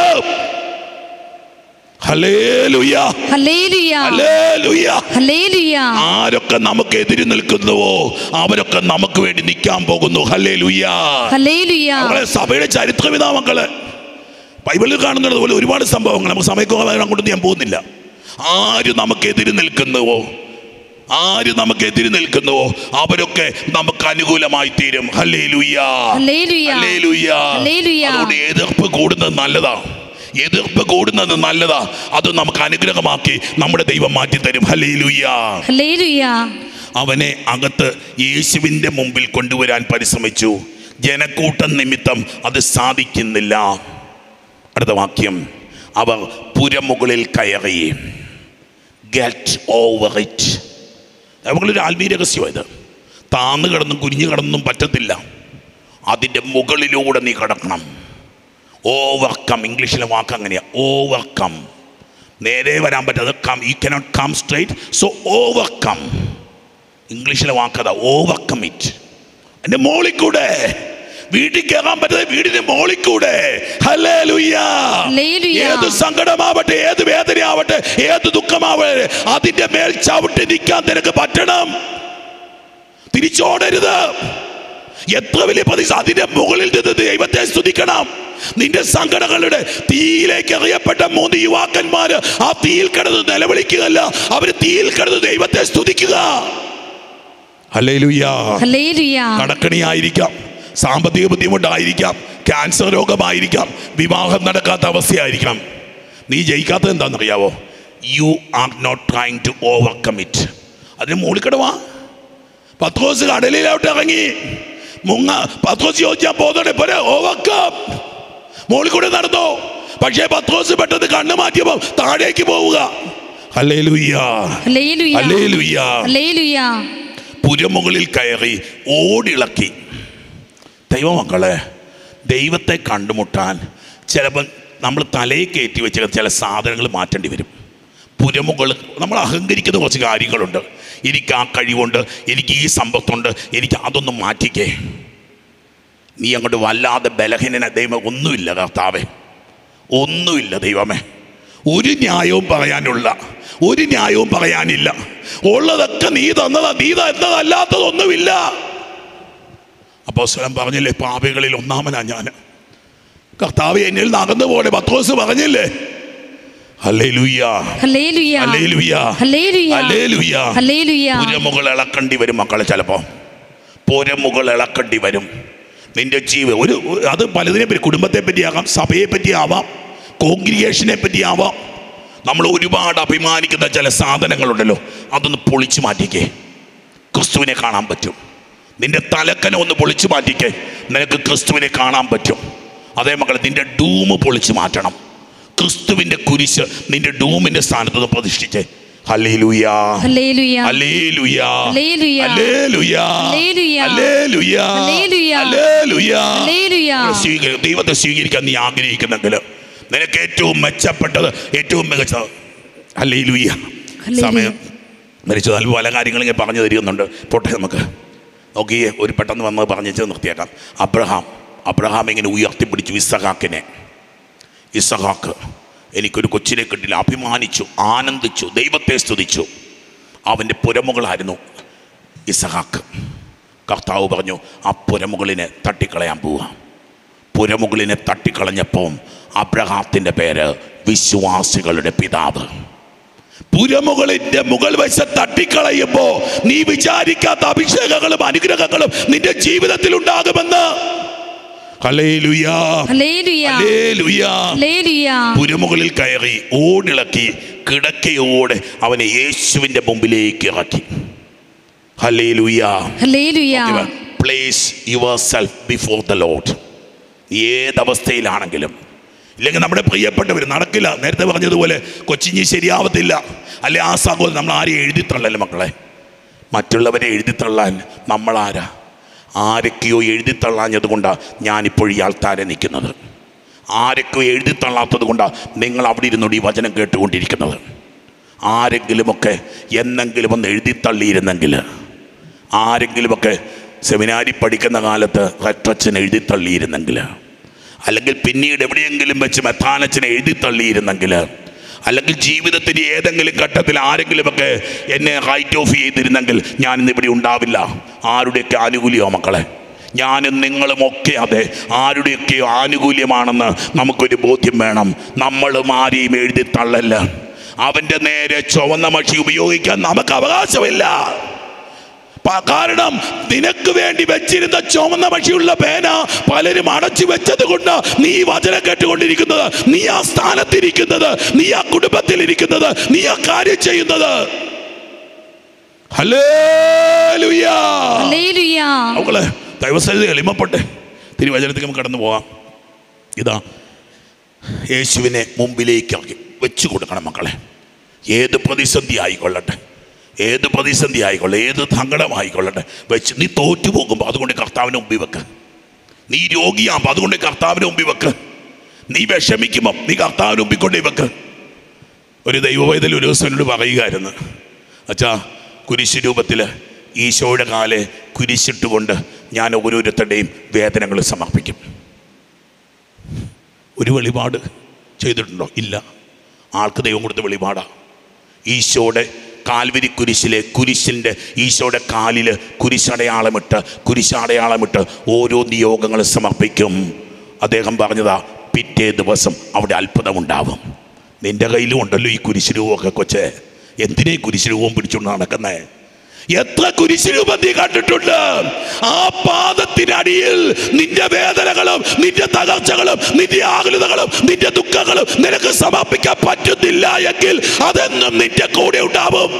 ഹല്ലേലൂയ ഹല്ലേലൂയ ഹല്ലേലൂയ ഹല്ലേലൂയ ആരൊക്കെ നമുക്ക് എതിര് നിൽക്കുന്നുവോ അവരൊക്കെ നമുക്ക് വേണ്ടി നിൽക്കാൻ പോകുന്നു ഹല്ലേലൂയ ഹല്ലേലൂയ നമ്മളെ സഭയുടെ ചരിത്രം ഇതാ മക്കള് ബൈബിളിൽ കാണുന്നത് പോലെ ഒരുപാട് സംഭവങ്ങൾ നമുക്ക് സമയക്കുറവായ അങ്ങോട്ട് ഞാൻ പോകുന്നില്ല ആര് നമുക്ക് എതിര് നിൽക്കുന്നുവോ ആര് നമുക്ക് എതിര് നിൽക്കുന്നുവോ അവരൊക്കെ നമുക്ക് അനുകൂലമായി തീരും ഹല്ലേ ലുയ്യ ഹല്ലേലൂയ ഹല്ലേലൂയ. അതുകൊണ്ട് എതിർപ്പ് കൂടുന്നത് നല്ലതാ എതിർപ്പ് കൂടുന്നത് നല്ലതാ അത് നമുക്ക് അനുഗ്രഹമാക്കി നമ്മുടെ ദൈവം മാറ്റി തരും ഹല്ലേ ലുയ്യ ഹല്ലേലൂയ അവനെ അകത്ത് യേശുവിൻ്റെ മുമ്പിൽ കൊണ്ടുവരാൻ പരിശ്രമിച്ചു ജനക്കൂട്ടം നിമിത്തം അത് സാധിക്കുന്നില്ല അടുത്ത വാക്യം അവർ പുരമുകളിൽ കയറി ഗെറ്റ് ഓവർ ഇറ്റ് നമ്മളൊരു ആത്മീയ രഹസ്യമായത് താന്ന് കിടന്നും കുനിഞ്ഞു കിടന്നും പറ്റത്തില്ല അതിൻ്റെ മുകളിലൂടെ നീ കിടക്കണം ഓവർകം ഇംഗ്ലീഷിലെ വാക്ക് അങ്ങനെയാ ഓവർകം നേരെ വരാൻ പറ്റാതെ come you cannot come straight so overcome ഇംഗ്ലീഷിലെ വാക്കതാ ഓവർകം ഇറ്റ് എൻ്റെ മോളിൽ കൂടെ വീട്ടിൽ കയറാൻ പറ്റാതെ വീടിന്റെ മോളിൽ കൂടെ ഹല്ലേലൂയ. ഹല്ലേലൂയ. ഏത് സങ്കടമാവട്ടെ ഏത് വേദനയാവട്ടെ ഏത് ദുഃഖമാവട്ടെ അതിന്റെ മേൽ ചവിട്ടി നിൽക്കാൻ നിനക്ക് പറ്റണം തിരിച്ചോടരുത് എത്ര വലിയ പ്രതിസന്ധി അതിന്റെ മുകളിൽ നിന്ന് ദൈവത്തെ സ്തുതിക്കണം നിന്റെ സങ്കടങ്ങളുടെ തീയിലേക്ക് എറിയപ്പെട്ട മൂന്ന് യുവാക്കന്മാര് ആ തീയിൽ കിടന്ന് നിലവിളിക്കുകയല്ല അവര് തീയിൽ കിടന്ന് ദൈവത്തെ സ്തുതിക്കുക ഹല്ലേലൂയ ഹല്ലേലൂയ കടക്കണിയായിരിക്കാം സാമ്പത്തിക ബുദ്ധിമുട്ടായിരിക്കാം ക്യാൻസർ രോഗമായിരിക്കാം വിവാഹം നടക്കാത്ത അവസ്ഥയായിരിക്കാം നീ ജയിക്കാത്തത് എന്താണെന്നറിയാവോ you are not trying to overcome it അതിന് മൂളിക്കടവാ പത്രോസ് കടലിലോട്ട് ഇറങ്ങി മുങ്ങ പത്രോസ് ചോദിച്ചാൽ പോകുന്നുണ്ട് പോരെ ഓവർകം മോളിൽ കൂടെ നടന്നോ പക്ഷേ പത്രോസ് പെട്ടെന്ന് കണ്ണു മാറ്റിയപ്പോൾ താഴേക്ക് പോവുക ഹല്ലേലൂയ്യ ഹല്ലേലൂയ ഹല്ലേലൂയ്യ ഹല്ലേലൂയ പുരമുകളിൽ കയറി ഓടിളക്കി ദൈവമക്കളെ ദൈവത്തെ കണ്ടുമുട്ടാൻ ചിലപ്പോൾ നമ്മൾ തലയിൽ കയറ്റി വെച്ച ചില സാധനങ്ങൾ മാറ്റേണ്ടി വരും പുരമുകൾ നമ്മൾ അഹങ്കരിക്കുന്ന കുറച്ച് കാര്യങ്ങളുണ്ട് എനിക്ക് ആ കഴിവുണ്ട് എനിക്ക് ഈ സമ്പത്തുണ്ട് എനിക്ക് അതൊന്നും മാറ്റിക്കേ നീ അങ്ങോട്ട് വല്ലാതെ ബലഹീനന ദൈവം ഒന്നുമില്ല കർത്താവേ ഒന്നുമില്ല ദൈവമേ ഒരു ന്യായവും പറയാനുള്ള ഒരു ന്യായവും പറയാനില്ല ഉള്ളതൊക്കെ നീ തന്നതാ നീ തന്നതല്ലാത്തതൊന്നുമില്ല അപ്പോൾ സ്വലം പറഞ്ഞില്ലേ പാപികളിൽ ഒന്നാമനാ ഞാൻ കർത്താവ് എന്നിൽ നിന്ന് അകന്നു പോലെ പത്രോസ് പറഞ്ഞില്ലേ ഹല്ലേലൂയ ഹല്ലേലൂയ ഹല്ലേലൂയ ഹല്ലേലൂയ ഹല്ലേലൂയ ഹല്ലേലൂയ പുരമുകൾ ഇളക്കേണ്ടി വരും മക്കളെ ചിലപ്പോൾ പുരമുകൾ ഇളക്കേണ്ടി വരും നിന്റെ ജീവ ഒരു അത് പലതിനെ പറ്റി കുടുംബത്തെ പറ്റിയാകാം സഭയെ പറ്റിയാവാം കോൺഗ്രിഗേഷനെ പറ്റിയാവാം നമ്മൾ ഒരുപാട് അഭിമാനിക്കുന്ന ചില സാധനങ്ങളുണ്ടല്ലോ അതൊന്ന് പൊളിച്ചു മാറ്റിക്കേ ക്രിസ്തുവിനെ കാണാൻ പറ്റും നിന്റെ തലക്കന ഒന്ന് പൊളിച്ചു മാറ്റിക്കേ നിനക്ക് ക്രിസ്തുവിനെ കാണാൻ പറ്റും അതേ മക്കളെ നിന്റെ ഡൂമ് പൊളിച്ചു മാറ്റണം ക്രിസ്തുവിന്റെ കുരിശ് നിന്റെ ഡൂമിന്റെ സ്ഥാനത്ത് ഒന്ന് പ്രതിഷ്ഠിച്ചേ ഹല്ലേലൂയാ ഹല്ലേലൂയ ഹല്ലേലൂയാ ഹല്ലേലൂയ. ഹല്ലേലൂയാ ഹല്ലേലൂയ. ഹല്ലേലൂയാ ഹല്ലേലൂയ. ഹല്ലേലൂയാ ഹല്ലേലൂയ. നമ്മളെ സ്വീകരി- ദൈവത്തെ സ്വീകരിക്കാൻ നീ ആഗ്രഹിക്കുന്നെങ്കിൽ നിനക്ക് ഏറ്റവും മെച്ചപ്പെട്ടത് ഏറ്റവും മികച്ചത് ഹല്ലേലൂയ ഹല്ലേലൂയ. സമയം മരിച്ചു നല്ല പല കാര്യങ്ങളും ഞാൻ പറഞ്ഞു തരുന്നുണ്ട് പോട്ടെ നമുക്ക് നോക്കിയേ ഒരു പെട്ടെന്ന് വന്നത് പറഞ്ഞു വെച്ചത് നിർത്തിയേക്കാം അബ്രഹാം അബ്രഹാം ഇങ്ങനെ ഉയർത്തിപ്പിടിച്ചു ഇസഹാക്കിനെ ഇസഹാക്ക് എനിക്കൊരു കൊച്ചിനെ കിട്ടില്ല അഭിമാനിച്ചു ആനന്ദിച്ചു ദൈവത്തെ സ്തുതിച്ചു അവൻ്റെ പുരമുകളായിരുന്നു ഇസഹാക്ക് കർത്താവ് പറഞ്ഞു ആ പുരമുകളിനെ തട്ടിക്കളയാൻ പോവാം പുരമുകളിനെ തട്ടിക്കളഞ്ഞപ്പോൾ അബ്രഹാത്തിൻ്റെ പേര് വിശ്വാസികളുടെ പിതാവ് പുരമുകളിന്റെ മുകൾ വശം തട്ടിക്കളയുമ്പോ നീ വിചാരിക്കാത്ത അഭിഷേകങ്ങളും അനുഗ്രഹങ്ങളും നിന്റെ ജീവിതത്തിൽ ഉണ്ടാകുമെന്ന് ഹല്ലേലൂയാ. ഹല്ലേലൂയ ഹല്ലേലൂയാ. ഹല്ലേലൂയ പുരമുകളിൽ കയറി ഓടിളക്കി കിടക്കയോടെ അവനെ യേശുവിന്റെ മുമ്പിലേക്ക് ഇറക്കി ഹല്ലേലൂയാ ഹല്ലേലൂയ place yourself before the Lord ഏതവസ്ഥയിലാണെങ്കിലും ഇല്ലെങ്കിൽ നമ്മുടെ പ്രിയപ്പെട്ടവർ നടക്കില്ല നേരത്തെ പറഞ്ഞതുപോലെ കൊച്ചിഞ്ഞി ശരിയാവത്തില്ല അല്ലെ ആ സഹോദരൻ നമ്മൾ ആരെയും എഴുതിത്തള്ളല്ലേ മക്കളെ മറ്റുള്ളവരെ എഴുതിത്തള്ളാൻ നമ്മളാരാ ആരൊക്കെയോ എഴുതിത്തള്ളാഞ്ഞത് കൊണ്ടാണ് ഞാനിപ്പോൾ ഈ ആൾക്കാരെ നിൽക്കുന്നത് ആരൊക്കെയോ എഴുതിത്തള്ളാത്തത് കൊണ്ടാണ് നിങ്ങൾ അവിടെ ഇരുന്നോട് ഈ വചനം കേട്ടുകൊണ്ടിരിക്കുന്നത് ആരെങ്കിലുമൊക്കെ എന്നെങ്കിലും ഒന്ന് എഴുതിത്തള്ളിയിരുന്നെങ്കിൽ ആരെങ്കിലുമൊക്കെ സെമിനാരി പഠിക്കുന്ന കാലത്ത് റെറ്റച്ചൻ എഴുതിത്തള്ളിയിരുന്നെങ്കിൽ അല്ലെങ്കിൽ പിന്നീട് എവിടെയെങ്കിലും വെച്ച് മെത്താനച്ചനെ എഴുതിത്തള്ളിയിരുന്നെങ്കിൽ അല്ലെങ്കിൽ ജീവിതത്തിൻ്റെ ഏതെങ്കിലും ഘട്ടത്തിൽ ആരെങ്കിലുമൊക്കെ എന്നെ റൈറ്റ് ഓഫ് ചെയ്തിരുന്നെങ്കിൽ ഞാൻ ഇന്ന് ഇവിടെ ഉണ്ടാവില്ല ആരുടെയൊക്കെ ആനുകൂല്യമോ മക്കളെ ഞാനും നിങ്ങളും ഒക്കെ അതെ ആരുടെയൊക്കെയോ ആനുകൂല്യമാണെന്ന് നമുക്കൊരു ബോധ്യം വേണം നമ്മളും ആരെയും എഴുതി തള്ളല്ല അവൻ്റെ നേരെ ചുവന്ന മഷി ഉപയോഗിക്കാൻ നമുക്ക് അവകാശമില്ല പ- കാരണം നിനക്ക് വേണ്ടി വെച്ചിരുന്ന ചുമന്ന മഷിയുള്ള പേന പലരും അടച്ചു വെച്ചത് കൊണ്ട് നീ ഈ വചനം കേട്ടുകൊണ്ടിരിക്കുന്നത് നീ ആ സ്ഥാനത്തിരിക്കുന്നത് നീ ആ കുടുംബത്തിലിരിക്കുന്നത് നീ ആ കാര്യം ചെയ്യുന്നത് ഹല്ലേലൂയാ. ഹല്ലേലൂയ അവളെ ദൈവസ്ഥ എളിമപ്പെട്ടെ തിരുവചനത്തിൽ നമുക്ക് കടന്നു പോവാം ഇതാ യേശുവിനെ മുമ്പിലേക്ക് ഇറക്കി വെച്ചു കൊടുക്കണം മക്കളെ ഏത് പ്രതിസന്ധി ആയിക്കൊള്ളട്ടെ ഏത് പ്രതിസന്ധി ആയിക്കൊള്ളെ ഏത് സങ്കടമായിക്കൊള്ളട്ടെ വെച്ച് നീ തോറ്റു പോകുമ്പോൾ അതുകൊണ്ട് കർത്താവിന് മുമ്പിൽ വെക്ക് നീ രോഗിയാകുമ്പോൾ അതുകൊണ്ട് കർത്താവിന് മുമ്പിൽ വെക്ക് നീ വിഷമിക്കുമ്പം നീ കർത്താവിന് മുമ്പിൽ കൊണ്ടേ വെക്ക് ഒരു ദൈവവൈതൽ ഒരു ദിവസം എന്നോട് പറയുകയായിരുന്നു അച്ഛാ കുരിശ് രൂപത്തിൽ ഈശോയുടെ കാലെ കുരിശിട്ടുകൊണ്ട് ഞാൻ ഓരോരുത്തരുടെയും വേദനകൾ സമർപ്പിക്കും ഒരു വെളിപാട് ചെയ്തിട്ടുണ്ടോ ഇല്ല ആൾക്ക് ദൈവം കൊടുത്ത വെളിപാടാണ് ഈശോയുടെ കാൽവരി കുരിശിലെ കുരിശിൻ്റെ ഈശോയുടെ കാലിൽ കുരിശടയാളമിട്ട് കുരിശടയാളമിട്ട് ഓരോ നിയോഗങ്ങൾ സമർപ്പിക്കും അദ്ദേഹം പറഞ്ഞതാ പിറ്റേ ദിവസം അവിടെ അത്ഭുതമുണ്ടാവും നിന്റെ കയ്യിലും ഉണ്ടല്ലോ ഈ കുരിശ് രൂപമൊക്കെ കൊച്ചേ എന്തിനേ കുരിശ് രൂപം പിടിച്ചുകൊണ്ട് നടക്കുന്നേ എത്ര കുരിശ് രൂപം നീ കണ്ടിട്ടുണ്ട് ആ പാദത്തിനടിയിൽ നിന്റെ വേദനകളും നിന്റെ തകർച്ചകളും നിന്റെ ആകുലതകളും നിന്റെ ദുഃഖങ്ങളും നിനക്ക് സമർപ്പിക്കാൻ പറ്റുന്നില്ല എങ്കിൽ അതെന്നും നിന്റെ കൂടെ ഉണ്ടാവും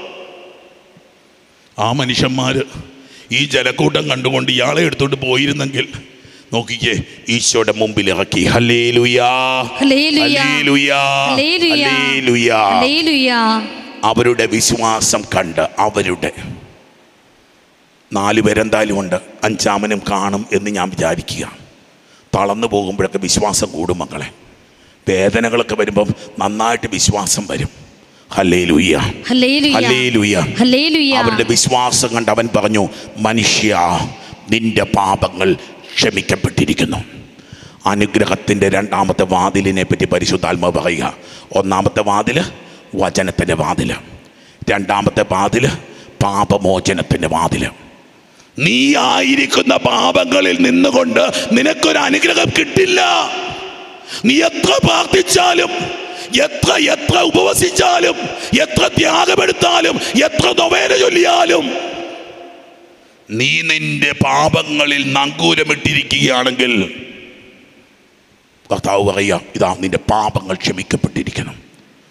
ആ മനുഷ്യന്മാര് ഈ ജലക്കൂട്ടം കണ്ടുകൊണ്ട് ഇയാളെ എടുത്തോണ്ട് പോയിരുന്നെങ്കിൽ നോക്കിക്കേ ഈശോയുടെ മുമ്പിൽ ഇറക്കി ഹല്ലേലൂയാ ഹല്ലേലൂയ ഹല്ലേലൂയാ ഹല്ലേലൂയ ഹല്ലേലൂയാ ഹല്ലേലൂയ അവരുടെ വിശ്വാസം കണ്ട് അവരുടെ നാല് പേരെന്തായാലും ഉണ്ട് അഞ്ചാമനും കാണും എന്ന് ഞാൻ വിചാരിക്കുക തളർന്നു പോകുമ്പോഴൊക്കെ വിശ്വാസം കൂടും മക്കളെ വേദനകളൊക്കെ വരുമ്പം നന്നായിട്ട് വിശ്വാസം വരും ഹല്ലേ ലൂയ്യ ഹല്ലേലൂയ ഹല്ലേ ലൂയ്യ ഹല്ലേലൂയ അവരുടെ വിശ്വാസം കണ്ട് അവൻ പറഞ്ഞു മനുഷ്യ നിന്റെ പാപങ്ങൾ ക്ഷമിക്കപ്പെട്ടിരിക്കുന്നു അനുഗ്രഹത്തിൻ്റെ രണ്ടാമത്തെ വാതിലിനെ പറ്റി പരിശുദ്ധാത്മ പറയുക ഒന്നാമത്തെ വാതില് വചനത്തിൻ്റെ വാതില് രണ്ടാമത്തെ വാതില് പാപമോചനത്തിൻ്റെ വാതില് നീ ആയിരിക്കുന്ന പാപങ്ങളിൽ നിന്നുകൊണ്ട് നിനക്കൊരു അനുഗ്രഹം കിട്ടില്ല നീ എത്ര പ്രാർത്ഥിച്ചാലും എത്ര എത്ര ഉപവസിച്ചാലും എത്ര ത്യാഗമെടുത്താലും എത്ര നൊവേന ചൊല്ലിയാലും നീ നിന്റെ പാപങ്ങളിൽ നങ്കൂരമിട്ടിരിക്കുകയാണെങ്കിൽ കർത്താവ് പറയുക ഇതാ നിന്റെ പാപങ്ങൾ ക്ഷമിക്കപ്പെട്ടിരിക്കണം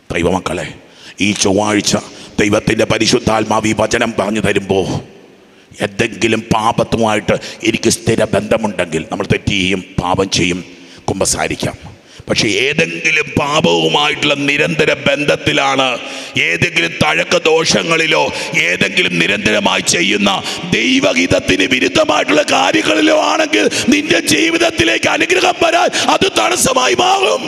ദൈവമക്കളെ ഈ ചൊവ്വാഴ്ച ദൈവത്തിൻ്റെ പരിശുദ്ധാത്മാവ് ഈ വചനം പറഞ്ഞു തരുമ്പോൾ എന്തെങ്കിലും പാപത്തുമായിട്ട് എനിക്ക് സ്ഥിര ബന്ധമുണ്ടെങ്കിൽ നമ്മൾ തെറ്റ് ചെയ്യും പാപം ചെയ്യും കുമ്പസാരിക്കാം പക്ഷെ ഏതെങ്കിലും പാപവുമായിട്ടുള്ള നിരന്തര ബന്ധത്തിലാണ് ഏതെങ്കിലും തഴക്ക ദോഷങ്ങളിലോ ഏതെങ്കിലും നിരന്തരമായി ചെയ്യുന്ന ദൈവഹിതത്തിന് വിരുദ്ധമായിട്ടുള്ള കാര്യങ്ങളിലോ ആണെങ്കിൽ നിന്റെ ജീവിതത്തിലേക്ക് അനുഗ്രഹം വരാൻ അത് തടസ്സമായി മാറും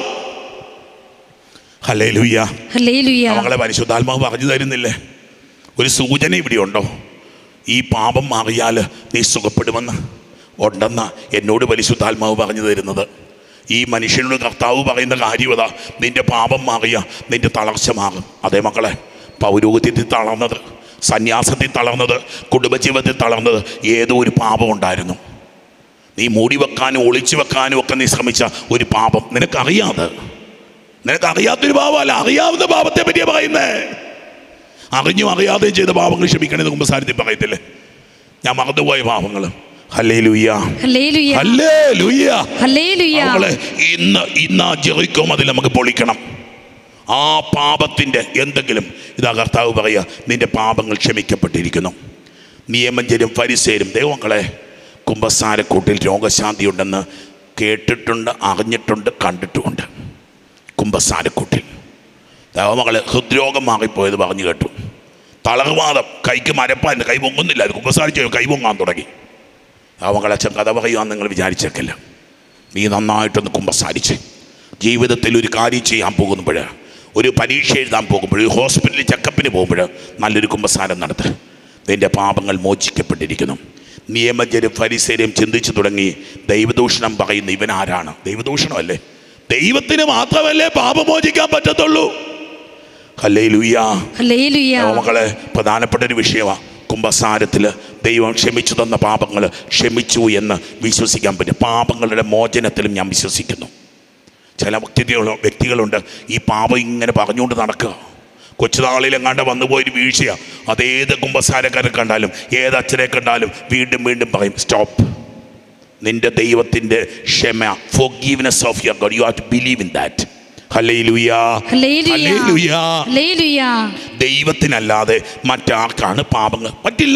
ഹലേ ലുയ്യ ഹല്ലേലൂയ നമ്മളെ പരിശുദ്ധാത്മാവ് പറഞ്ഞു തരുന്നില്ലേ ഒരു സൂചന ഇവിടെ ഉണ്ടോ ഈ പാപം മാറിയാൽ നീ സുഖപ്പെടുമെന്ന് ഉണ്ടെന്ന എന്നോട് പരിശുദ്ധാത്മാവ് പറഞ്ഞു തരുന്നത് ഈ മനുഷ്യനോട് കർത്താവ് പറയുന്ന കാര്യമതാ നിന്റെ പാപം മാറിയ നിന്റെ തളർച്ച മാറും അതേ മക്കളെ പൗരോഹിത്യത്തിൽ തളർന്നത് സന്യാസത്തിൽ തളർന്നത് കുടുംബജീവിതത്തിൽ തളർന്നത് ഏതോ ഒരു പാപം ഉണ്ടായിരുന്നു നീ മൂടി വെക്കാനും ഒളിച്ചു വെക്കാനും ഒക്കെ നീ ശ്രമിച്ച ഒരു പാപം നിനക്കറിയാതെ നിനക്ക് അറിയാത്തൊരു പാപമല്ല അറിയാവുന്ന പാപത്തെ പറ്റിയാ പറയുന്നേ അറിഞ്ഞും അറിയാതെയും ചെയ്ത പാപങ്ങൾ ക്ഷമിക്കണമെന്ന് കുമ്പസാരത്തിൽ പറയത്തില്ലേ ഞാൻ മറന്നുപോയ പാപങ്ങൾ ഹല്ലേ ലുയ്യ ഹല്ലേലൂയ ഹല്ലേ ലുയ്യ ഹല്ലേലൂയ മക്കളെ ഇന്ന് ഇന്ന് ആ ജെറിക്കോ അതിൽ നമുക്ക് പൊളിക്കണം ആ പാപത്തിൻ്റെ എന്തെങ്കിലും ഇതാ കർത്താവ് പറയുക നിന്റെ പാപങ്ങൾ ക്ഷമിക്കപ്പെട്ടിരിക്കുന്നു നിയമജ്ഞരും ഫരിസേരും ദൈവമക്കളെ കുംഭസാരക്കൂട്ടിൽ രോഗശാന്തി ഉണ്ടെന്ന് കേട്ടിട്ടുണ്ട് അറിഞ്ഞിട്ടുണ്ട് കണ്ടിട്ടുമുണ്ട് കുംഭസാരക്കൂട്ടിൽ ദൈവമകളെ ഹൃദ്രോഗം മാറിപ്പോയത് പറഞ്ഞു കേട്ടു തളർവാദം കൈക്ക് മരപ്പാൻ കൈ പൊങ്ങുന്നില്ല അത് കുമ്പസാരിച്ച് കൈ പൊങ്ങാൻ തുടങ്ങി ദൈവമകളെ അച്ഛൻ കഥ പറയുകയെന്ന് നിങ്ങൾ വിചാരിച്ചേക്കില്ല നീ നന്നായിട്ടൊന്ന് കുമ്പസാരിച്ച് ജീവിതത്തിൽ ഒരു കാര്യം ചെയ്യാൻ പോകുമ്പോൾ ഒരു പരീക്ഷ എഴുതാൻ പോകുമ്പോൾ ഒരു ഹോസ്പിറ്റലിൽ ചെക്കപ്പിന് പോകുമ്പോൾ നല്ലൊരു കുമ്പസാരം നടത്ത് നിന്റെ പാപങ്ങൾ മോചിക്കപ്പെട്ടിരിക്കുന്നു നിയമജരും ഫരിസേരും ചിന്തിച്ചു തുടങ്ങി ദൈവദൂഷണം പറയുന്ന ഇവൻ ആരാണ് ദൈവദൂഷണമല്ലേ ദൈവത്തിന് മാത്രമല്ലേ പാപമോചിക്കാൻ പറ്റത്തുള്ളൂ ഹല്ലേ ലുയ്യാ ഹല്ലേലൂയ മക്കളെ പ്രധാനപ്പെട്ട ഒരു വിഷയമാണ് കുംഭസാരത്തിൽ ദൈവം ക്ഷമിച്ചു തന്ന പാപങ്ങൾ ക്ഷമിച്ചു എന്ന് വിശ്വസിക്കാൻ പറ്റും പാപങ്ങളുടെ മോചനത്തിലും ഞാൻ വിശ്വസിക്കുന്നു ചില വ്യക്തികളുണ്ട് വ്യക്തികളുണ്ട് ഈ പാപം ഇങ്ങനെ പറഞ്ഞുകൊണ്ട് നടക്കുക കൊച്ചുനാളിലെങ്ങാണ്ട് വന്നു പോയൊരു വീഴ്ചയാ അത് ഏത് കുംഭസാരക്കാരെ കണ്ടാലും ഏത് അച്ഛനെ കണ്ടാലും വീണ്ടും വീണ്ടും പറയും സ്റ്റോപ്പ് നിന്റെ ദൈവത്തിൻ്റെ ക്ഷമ forgiveness of your God you have to believe in that ഹല്ലേലൂയ ഹല്ലേലൂയ ഹല്ലേലൂയ ഹല്ലേലൂയ ദൈവത്തിനല്ലാതെ മറ്റാർക്കാണ് പാപങ്ങൾ പറ്റില്ല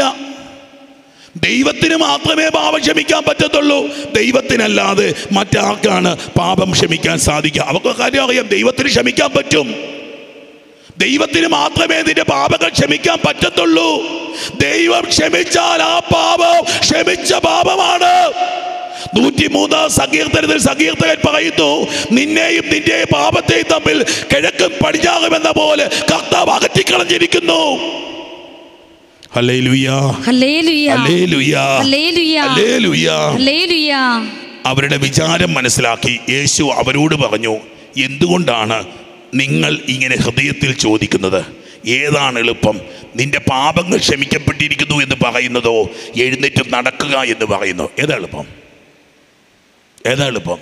ദൈവത്തിന് മാത്രമേ പാപം ക്ഷമിക്കാൻ പറ്റത്തുള്ളൂ ദൈവത്തിനല്ലാതെ മറ്റാർക്കാണ് പാപം ക്ഷമിക്കാൻ സാധിക്കുക അവർക്ക് കാര്യം അറിയാം ദൈവത്തിന് ക്ഷമിക്കാൻ പറ്റും ദൈവത്തിന് മാത്രമേ നിന്റെ പാപങ്ങൾ ക്ഷമിക്കാൻ പറ്റത്തുള്ളൂ ദൈവം ക്ഷമിച്ചാൽ ആ പാപം ക്ഷമിച്ച പാപമാണ് നൂറ്റിമൂന്നാം സങ്കീർത്തനത്തിൽ സങ്കീർത്തകൻ പറയുന്നു നിന്നെയും നിന്റെ പാപത്തെയും തമ്മിൽ കിഴക്കും പടിഞ്ഞാറും എന്ന പോലെ കർത്താവ് അകറ്റിക്കളഞ്ഞിരിക്കുന്നു ഹല്ലേലൂയ ഹല്ലേലൂയ ഹല്ലേലൂയ ഹല്ലേലൂയ ഹല്ലേലൂയ ഹല്ലേലൂയ അവരുടെ വിചാരം മനസ്സിലാക്കി യേശു അവരോട് പറഞ്ഞു എന്തുകൊണ്ടാണ് നിങ്ങൾ ഇങ്ങനെ ഹൃദയത്തിൽ ചോദിക്കുന്നത് ഏതാണ് എളുപ്പം നിന്റെ പാപങ്ങൾ ക്ഷമിക്കപ്പെട്ടിരിക്കുന്നു എന്ന് പറയുന്നതോ എഴുന്നേറ്റ് നടക്കുക എന്ന് പറയുന്നു ഏതാ എളുപ്പം ഏതാ എളുപ്പം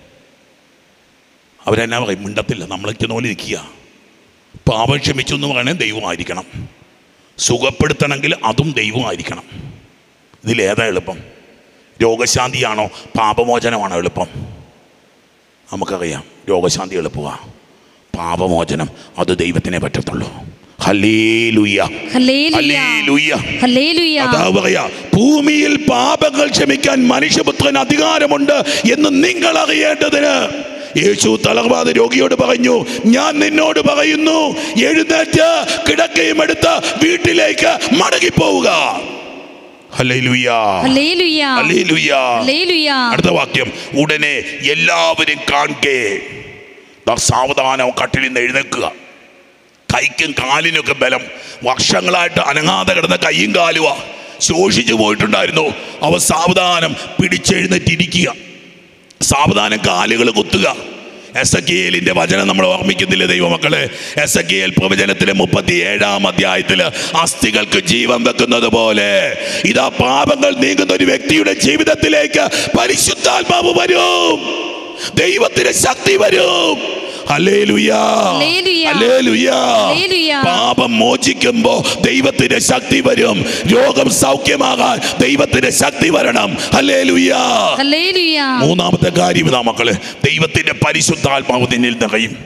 അവരെന്നാ പറയും മിണ്ടത്തില്ല നമ്മളൊക്കെ പോലെ ഇരിക്കുക പാപം ക്ഷമിച്ചു എന്ന് പറയണേ ദൈവമായിരിക്കണം സുഖപ്പെടുത്തണമെങ്കിൽ അതും ദൈവമായിരിക്കണം ഇതിലേതാ എളുപ്പം രോഗശാന്തിയാണോ പാപമോചനമാണോ എളുപ്പം നമുക്കറിയാം രോഗശാന്തി എളുപ്പമാണ് പാപമോചനം അത് ദൈവത്തിനെ പറ്റത്തുള്ളൂ ഹല്ലേലൂയ ഹല്ലേലൂയ ഹല്ലേലൂയ ഹല്ലേലൂയ അതാ പറയാ ഭൂമിയിൽ പാപങ്ങൾ ക്ഷമിക്കാൻ മനുഷ്യപുത്രൻ അധികാരമുണ്ട് എന്ന് നിങ്ങൾ അറിയേണ്ടതിന് യേശു തളർവാദ രോഗിയോട് പറഞ്ഞു ഞാൻ നിന്നോട് പറയുന്നു എഴുന്നേറ്റ് കിടക്കയും എടുത്ത് വീട്ടിലേക്ക് മടങ്ങിപ്പോവുക ഹല്ലേലൂയ ഹല്ലേലൂയ ഹല്ലേലൂയ ഹല്ലേലൂയ അടുത്ത വാക്യം ഉടനെ എല്ലാവരും കാണുകേ ദാ സാവധാനം കട്ടിലിൽ നിന്ന് എഴുന്നേൽക്കുക കൈക്കും കാലിനൊക്കെ ബലം വർഷങ്ങളായിട്ട് അനങ്ങാതെ കിടന്ന കൈയും കാലുവാ ശോഷിച്ചു പോയിട്ടുണ്ടായിരുന്നു അവ സാവധാനം പിടിച്ചെഴുന്നേറ്റിരിക്കുക സാവധാനം കാലുകൾ കുത്തുക എസ് എ വചനം നമ്മൾ ഓർമ്മിക്കുന്നില്ല ദൈവമക്കളെ എസ് എ പ്രവചനത്തിലെ മുപ്പത്തി ഏഴാം അധ്യായത്തില് അസ്ഥികൾക്ക് ജീവൻ വെക്കുന്നത് പോലെ ഇതാ പാപങ്ങൾ നീങ്ങുന്ന ഒരു വ്യക്തിയുടെ ജീവിതത്തിലേക്ക് പരിശുദ്ധാത്മാവ് വരും ദൈവത്തിന്റെ ശക്തി വരും ഹല്ലേലൂയാ. ഹല്ലേലൂയ. ഹല്ലേലൂയാ. ഹല്ലേലൂയ. പാപം മോചിക്കുമ്പോ ദൈവത്തിന്റെ ശക്തി വരും രോഗം സൗഖ്യമാകാൻ ദൈവത്തിന്റെ ശക്തി വരണം ഹല്ലേലൂയാ ഹല്ലേലൂയ മൂന്നാമത്തെ കാര്യം ഇതാ മക്കളെ ദൈവത്തിന്റെ പരിശുദ്ധാത്മാവ് നിന്നിൽ നിറയും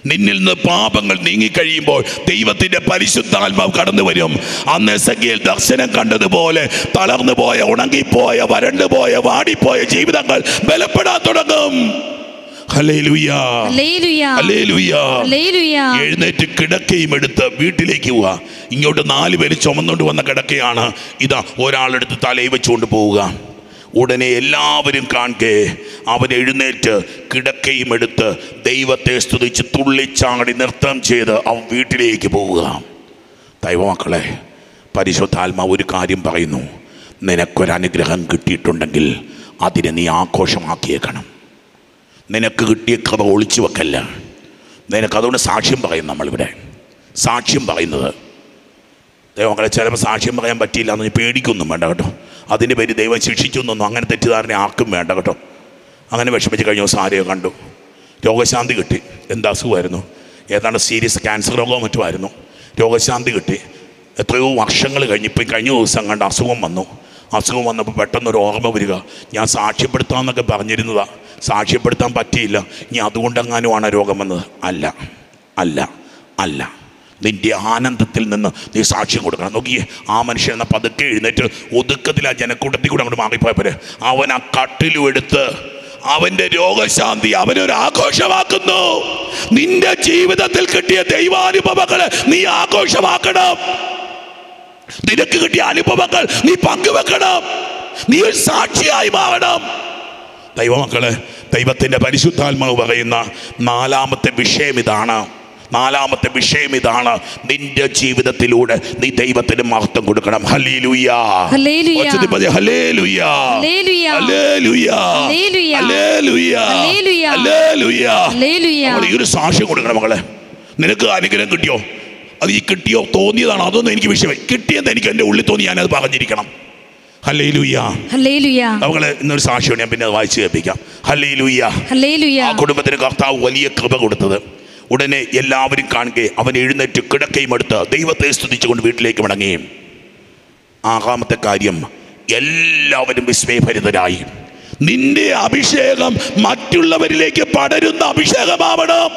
നിന്നിൽ നിന്ന് പാപങ്ങൾ നീങ്ങിക്കഴിയുമ്പോൾ ദൈവത്തിന്റെ പരിശുദ്ധാത്മാവ് കടന്നു വരും അന്ന് എസക്കിയിൽ ദർശനം കണ്ടതുപോലെ തളർന്നു പോയ ഉണങ്ങിപ്പോയ വരണ്ടുപോയ വാടിപ്പോയ ജീവിതങ്ങൾ ബലപ്പെടാൻ തുടങ്ങും ഹല്ലേലൂയ ഹല്ലേലൂയ ഹല്ലേലൂയ ഹല്ലേലൂയ എഴുന്നേറ്റ് കിടക്കയും എടുത്ത് വീട്ടിലേക്ക് പോവുക ഇങ്ങോട്ട് നാല് പേര് ചുമന്നുകൊണ്ട് വന്ന കിടക്കയാണ് ഇതാ ഒരാളെടുത്ത് തലയിൽ വെച്ചുകൊണ്ട് പോവുക ഉടനെ എല്ലാവരും കാണുകെ അവൻ എഴുന്നേറ്റ് കിടക്കയും എടുത്ത് ദൈവത്തെ സ്തുതിച്ച് തുള്ളിച്ചാടി നൃത്തം ചെയ്ത് അവൻ വീട്ടിലേക്ക് പോവുക ദൈവമക്കളെ പരിശുദ്ധാത്മാവ് ഒരു കാര്യം പറയുന്നു നിനക്കൊരനുഗ്രഹം കിട്ടിയിട്ടുണ്ടെങ്കിൽ അതിനെ നീ ആഘോഷമാക്കിയേക്കണം നിനക്ക് കിട്ടിയ കൃപ ഒളിച്ചു വെക്കല്ല നിനക്ക് അതുകൊണ്ട് സാക്ഷ്യം പറയും നമ്മളിവിടെ സാക്ഷ്യം പറയുന്നത് ദൈവങ്ങളെ ചിലപ്പോൾ സാക്ഷ്യം പറയാൻ പറ്റിയില്ല എന്ന് പേടിക്കൊന്നും വേണ്ട കേട്ടോ അതിൻ്റെ പേര് ദൈവം ശിക്ഷിച്ചൊന്നും അങ്ങനെ തെറ്റിദ്ധാരണ ആർക്കും വേണ്ട കേട്ടോ അങ്ങനെ വിഷമിച്ച് കഴിഞ്ഞ ദിവസം ആരെയോ കണ്ടു രോഗശാന്തി കിട്ടി എന്താ അസുഖമായിരുന്നു ഏതാണ്ട് സീരിയസ് ക്യാൻസർ രോഗമോ മറ്റുമായിരുന്നു രോഗശാന്തി കിട്ടി എത്രയോ വർഷങ്ങൾ കഴിഞ്ഞ് ഇപ്പം കഴിഞ്ഞ ദിവസം കണ്ട അസുഖം വന്നു അസുഖം വന്നപ്പോൾ പെട്ടെന്നൊരു ഓർമ്മ വരിക ഞാൻ സാക്ഷ്യപ്പെടുത്താമെന്നൊക്കെ പറഞ്ഞിരുന്നതാ സാക്ഷ്യപ്പെടുത്താൻ പറ്റിയില്ല ഇനി അതുകൊണ്ടെങ്ങാനുമാണ് രോഗം വന്നത് അല്ല അല്ല അല്ല നിന്റെ ആനന്ദത്തിൽ നിന്ന് നീ സാക്ഷ്യം കൊടുക്കണം നോക്കിയേ ആ മനുഷ്യൻ എന്ന പതുക്കെ എഴുന്നേറ്റ് ഒതുക്കത്തിൽ ആ ജനക്കൂട്ടത്തിൽ കൂടെ അങ്ങോട്ട് മാറിപ്പോയപ്പോരെ അവൻ ആ കട്ടിലും എടുത്ത് അവന്റെ രോഗശാന്തി അവനൊരു ആഘോഷമാക്കുന്നു നിന്റെ ജീവിതത്തിൽ കിട്ടിയ ദൈവാനുഭവങ്ങളെ നീ ആഘോഷമാക്കണം നിനക്ക് കിട്ടിയ അനുഭവങ്ങൾ നീ പങ്കുവെക്കണം നീ ഒരു സാക്ഷിയായി മാറണം ദൈവമക്കളെ ദൈവത്തിൻ്റെ പരിശുദ്ധാത്മാവ് പറയുന്ന നാലാമത്തെ വിഷയം ഇതാണ് നാലാമത്തെ വിഷയം ഇതാണ് നിന്റെ ജീവിതത്തിലൂടെ നീ ദൈവത്തിന് മഹത്വം കൊടുക്കണം ഹല്ലേലൂയാ ഹല്ലേലൂയ. ഒച്ചത്തിൽ പറഞ്ഞേ, ഹല്ലേലൂയാ. ഹല്ലേലൂയ. ഹല്ലേലൂയാ. ഹല്ലേലൂയ. ഹല്ലേലൂയാ. ഹല്ലേലൂയ. ഹല്ലേലൂയാ. ഹല്ലേലൂയ. അപ്പോൾ ഈ ഒരു സാക്ഷ്യം കൊടുക്കണം മകളെ നിനക്ക് അനുഗ്രഹം കിട്ടിയോ അത് ഈ കിട്ടിയോ തോന്നിയതാണോ അതൊന്നും എനിക്ക് വിഷയമായി കിട്ടിയെന്ന് എനിക്ക് എൻ്റെ ഉള്ളിൽ തോന്നി ഞാനത് പറഞ്ഞിരിക്കണം ഹല്ലേലൂയാ ഹല്ലേലൂയ അവങ്ങളെ ഇന്നൊരു സാക്ഷിയാണ് ഞാൻ പിന്നെ അത് വായിച്ച് കേൾപ്പിക്കാം ഹല്ലേലൂയ ഹല്ലേലൂയ ആ കുടുംബത്തിന് കർത്താവ് വലിയ കൃപ കൊടുത്തത് ഉടനെ എല്ലാവരും കാണുകയും അവൻ എഴുന്നേറ്റ് കിടക്കയും എടുത്ത് ദൈവത്തെ സ്തുതിച്ചുകൊണ്ട് വീട്ടിലേക്ക് മടങ്ങുകയും ആറാമത്തെ കാര്യം എല്ലാവരും വിസ്മയഭരിതരായി നിന്റെ അഭിഷേകം മറ്റുള്ളവരിലേക്ക് പടരുന്ന അഭിഷേകമാവണം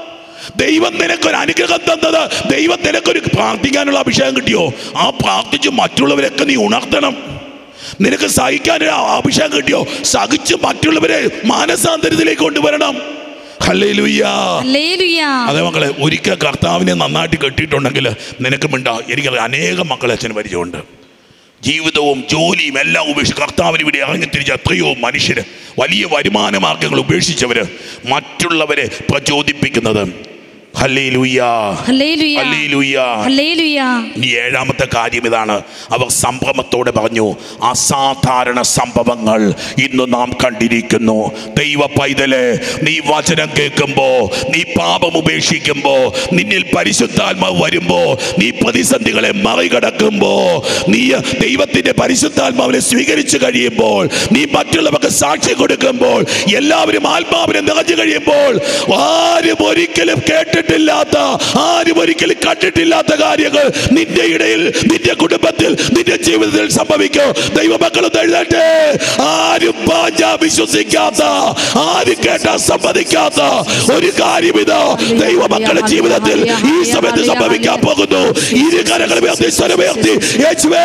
ദൈവം നിനക്കൊരു അനുഗ്രഹം തന്നത് ദൈവം നിനക്കൊരു പ്രാർത്ഥിക്കാനുള്ള അഭിഷേകം കിട്ടിയോ ആ പ്രാർത്ഥിച്ച് മറ്റുള്ളവരൊക്കെ നീ ഉണർത്തണം നിനക്ക് സഹിക്കാനൊരു അഭിഷേകം കിട്ടിയോ സഹിച്ച് മറ്റുള്ളവരെ മാനസാന്തരത്തിലേക്ക് കൊണ്ടുവരണം ഹല്ലേലൂയ്യാ ഹല്ലേലൂയ അതെ മക്കളെ ഒരിക്കൽ കർത്താവിനെ നന്നായിട്ട് കെട്ടിയിട്ടുണ്ടെങ്കിൽ നിനക്ക് മിണ്ട എനിക്ക് അനേകം മക്കളെ അച്ഛന് പരിചയമുണ്ട് ജീവിതവും ജോലിയും എല്ലാം ഉപേക്ഷിച്ച് കർത്താവിന് ഇവിടെ ഇറങ്ങിത്തിരിച്ച എത്രയോ മനുഷ്യര് വലിയ വരുമാന മാർഗങ്ങൾ ഉപേക്ഷിച്ചവര് മറ്റുള്ളവരെ പ്രചോദിപ്പിക്കുന്നത് ഹല്ലേലൂയ്യാ ഹല്ലേലൂയ ഹല്ലേലൂയ്യാ ഹല്ലേലൂയ ഇനി ഏഴാമത്തെ കാര്യം ഇതാണ് അവർ സംഭ്രമത്തോടെ പറഞ്ഞു അസാധാരണ സംഭവങ്ങൾ ഇന്ന് നാം കണ്ടിരിക്കുന്നു ദൈവ പൈതലെ നീ വചനം കേൾക്കുമ്പോ നീ പാപം ഉപേക്ഷിക്കുമ്പോ നിന്നിൽ പരിശുദ്ധാത്മാവ് വരുമ്പോ നീ പ്രതിസന്ധികളെ മറികടക്കുമ്പോ നീ ദൈവത്തിന്റെ പരിശുദ്ധാത്മാവിനെ സ്വീകരിച്ചു കഴിയുമ്പോൾ നീ മറ്റുള്ളവർക്ക് സാക്ഷി കൊടുക്കുമ്പോൾ എല്ലാവരും ആത്മാവിനെ നിറഞ്ഞു കഴിയുമ്പോൾ ആരും ഒരിക്കലും കേട്ടിട്ടില്ലാത്ത ആരും ഒരിക്കലും കണ്ടിട്ടില്ലാത്ത കാര്യങ്ങൾ നിന്റെ ഇടയിൽ നിന്റെ കുടുംബത്തിൽ നിന്റെ ജീവിതത്തിൽ സംഭവിക്കും ദൈവമക്കൾ എഴുതട്ടെ ആരും പാഞ്ഞ വിശ്വസിക്കാത്ത ആരും കേട്ടാ സമ്മതിക്കാത്ത ഒരു കാര്യം ഇത് ദൈവമക്കളുടെ ജീവിതത്തിൽ ഈ സമയത്ത് സംഭവിക്കാൻ പോകുന്നു ഇരു കരങ്ങൾ ഉയർത്തി സ്വരമുയർത്തി യേശുവേ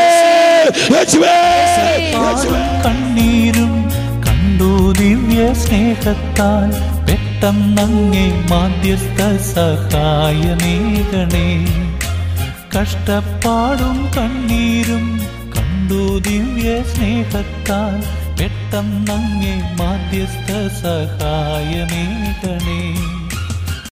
യേശുവേ യേശുവേ കണ്ണീരും കണ്ടു ദിവ്യ സ്നേഹത്താൽ പെട്ടെന്നങ്ങേ മാധ്യസ്ഥ സഹായമേകണേ കഷ്ടപ്പാടും കണ്ണീരും കണ്ടു ദിവ്യ സ്നേഹത്താൽ പെട്ടെന്നങ്ങേ മാധ്യസ്ഥ സഹായമേകണേ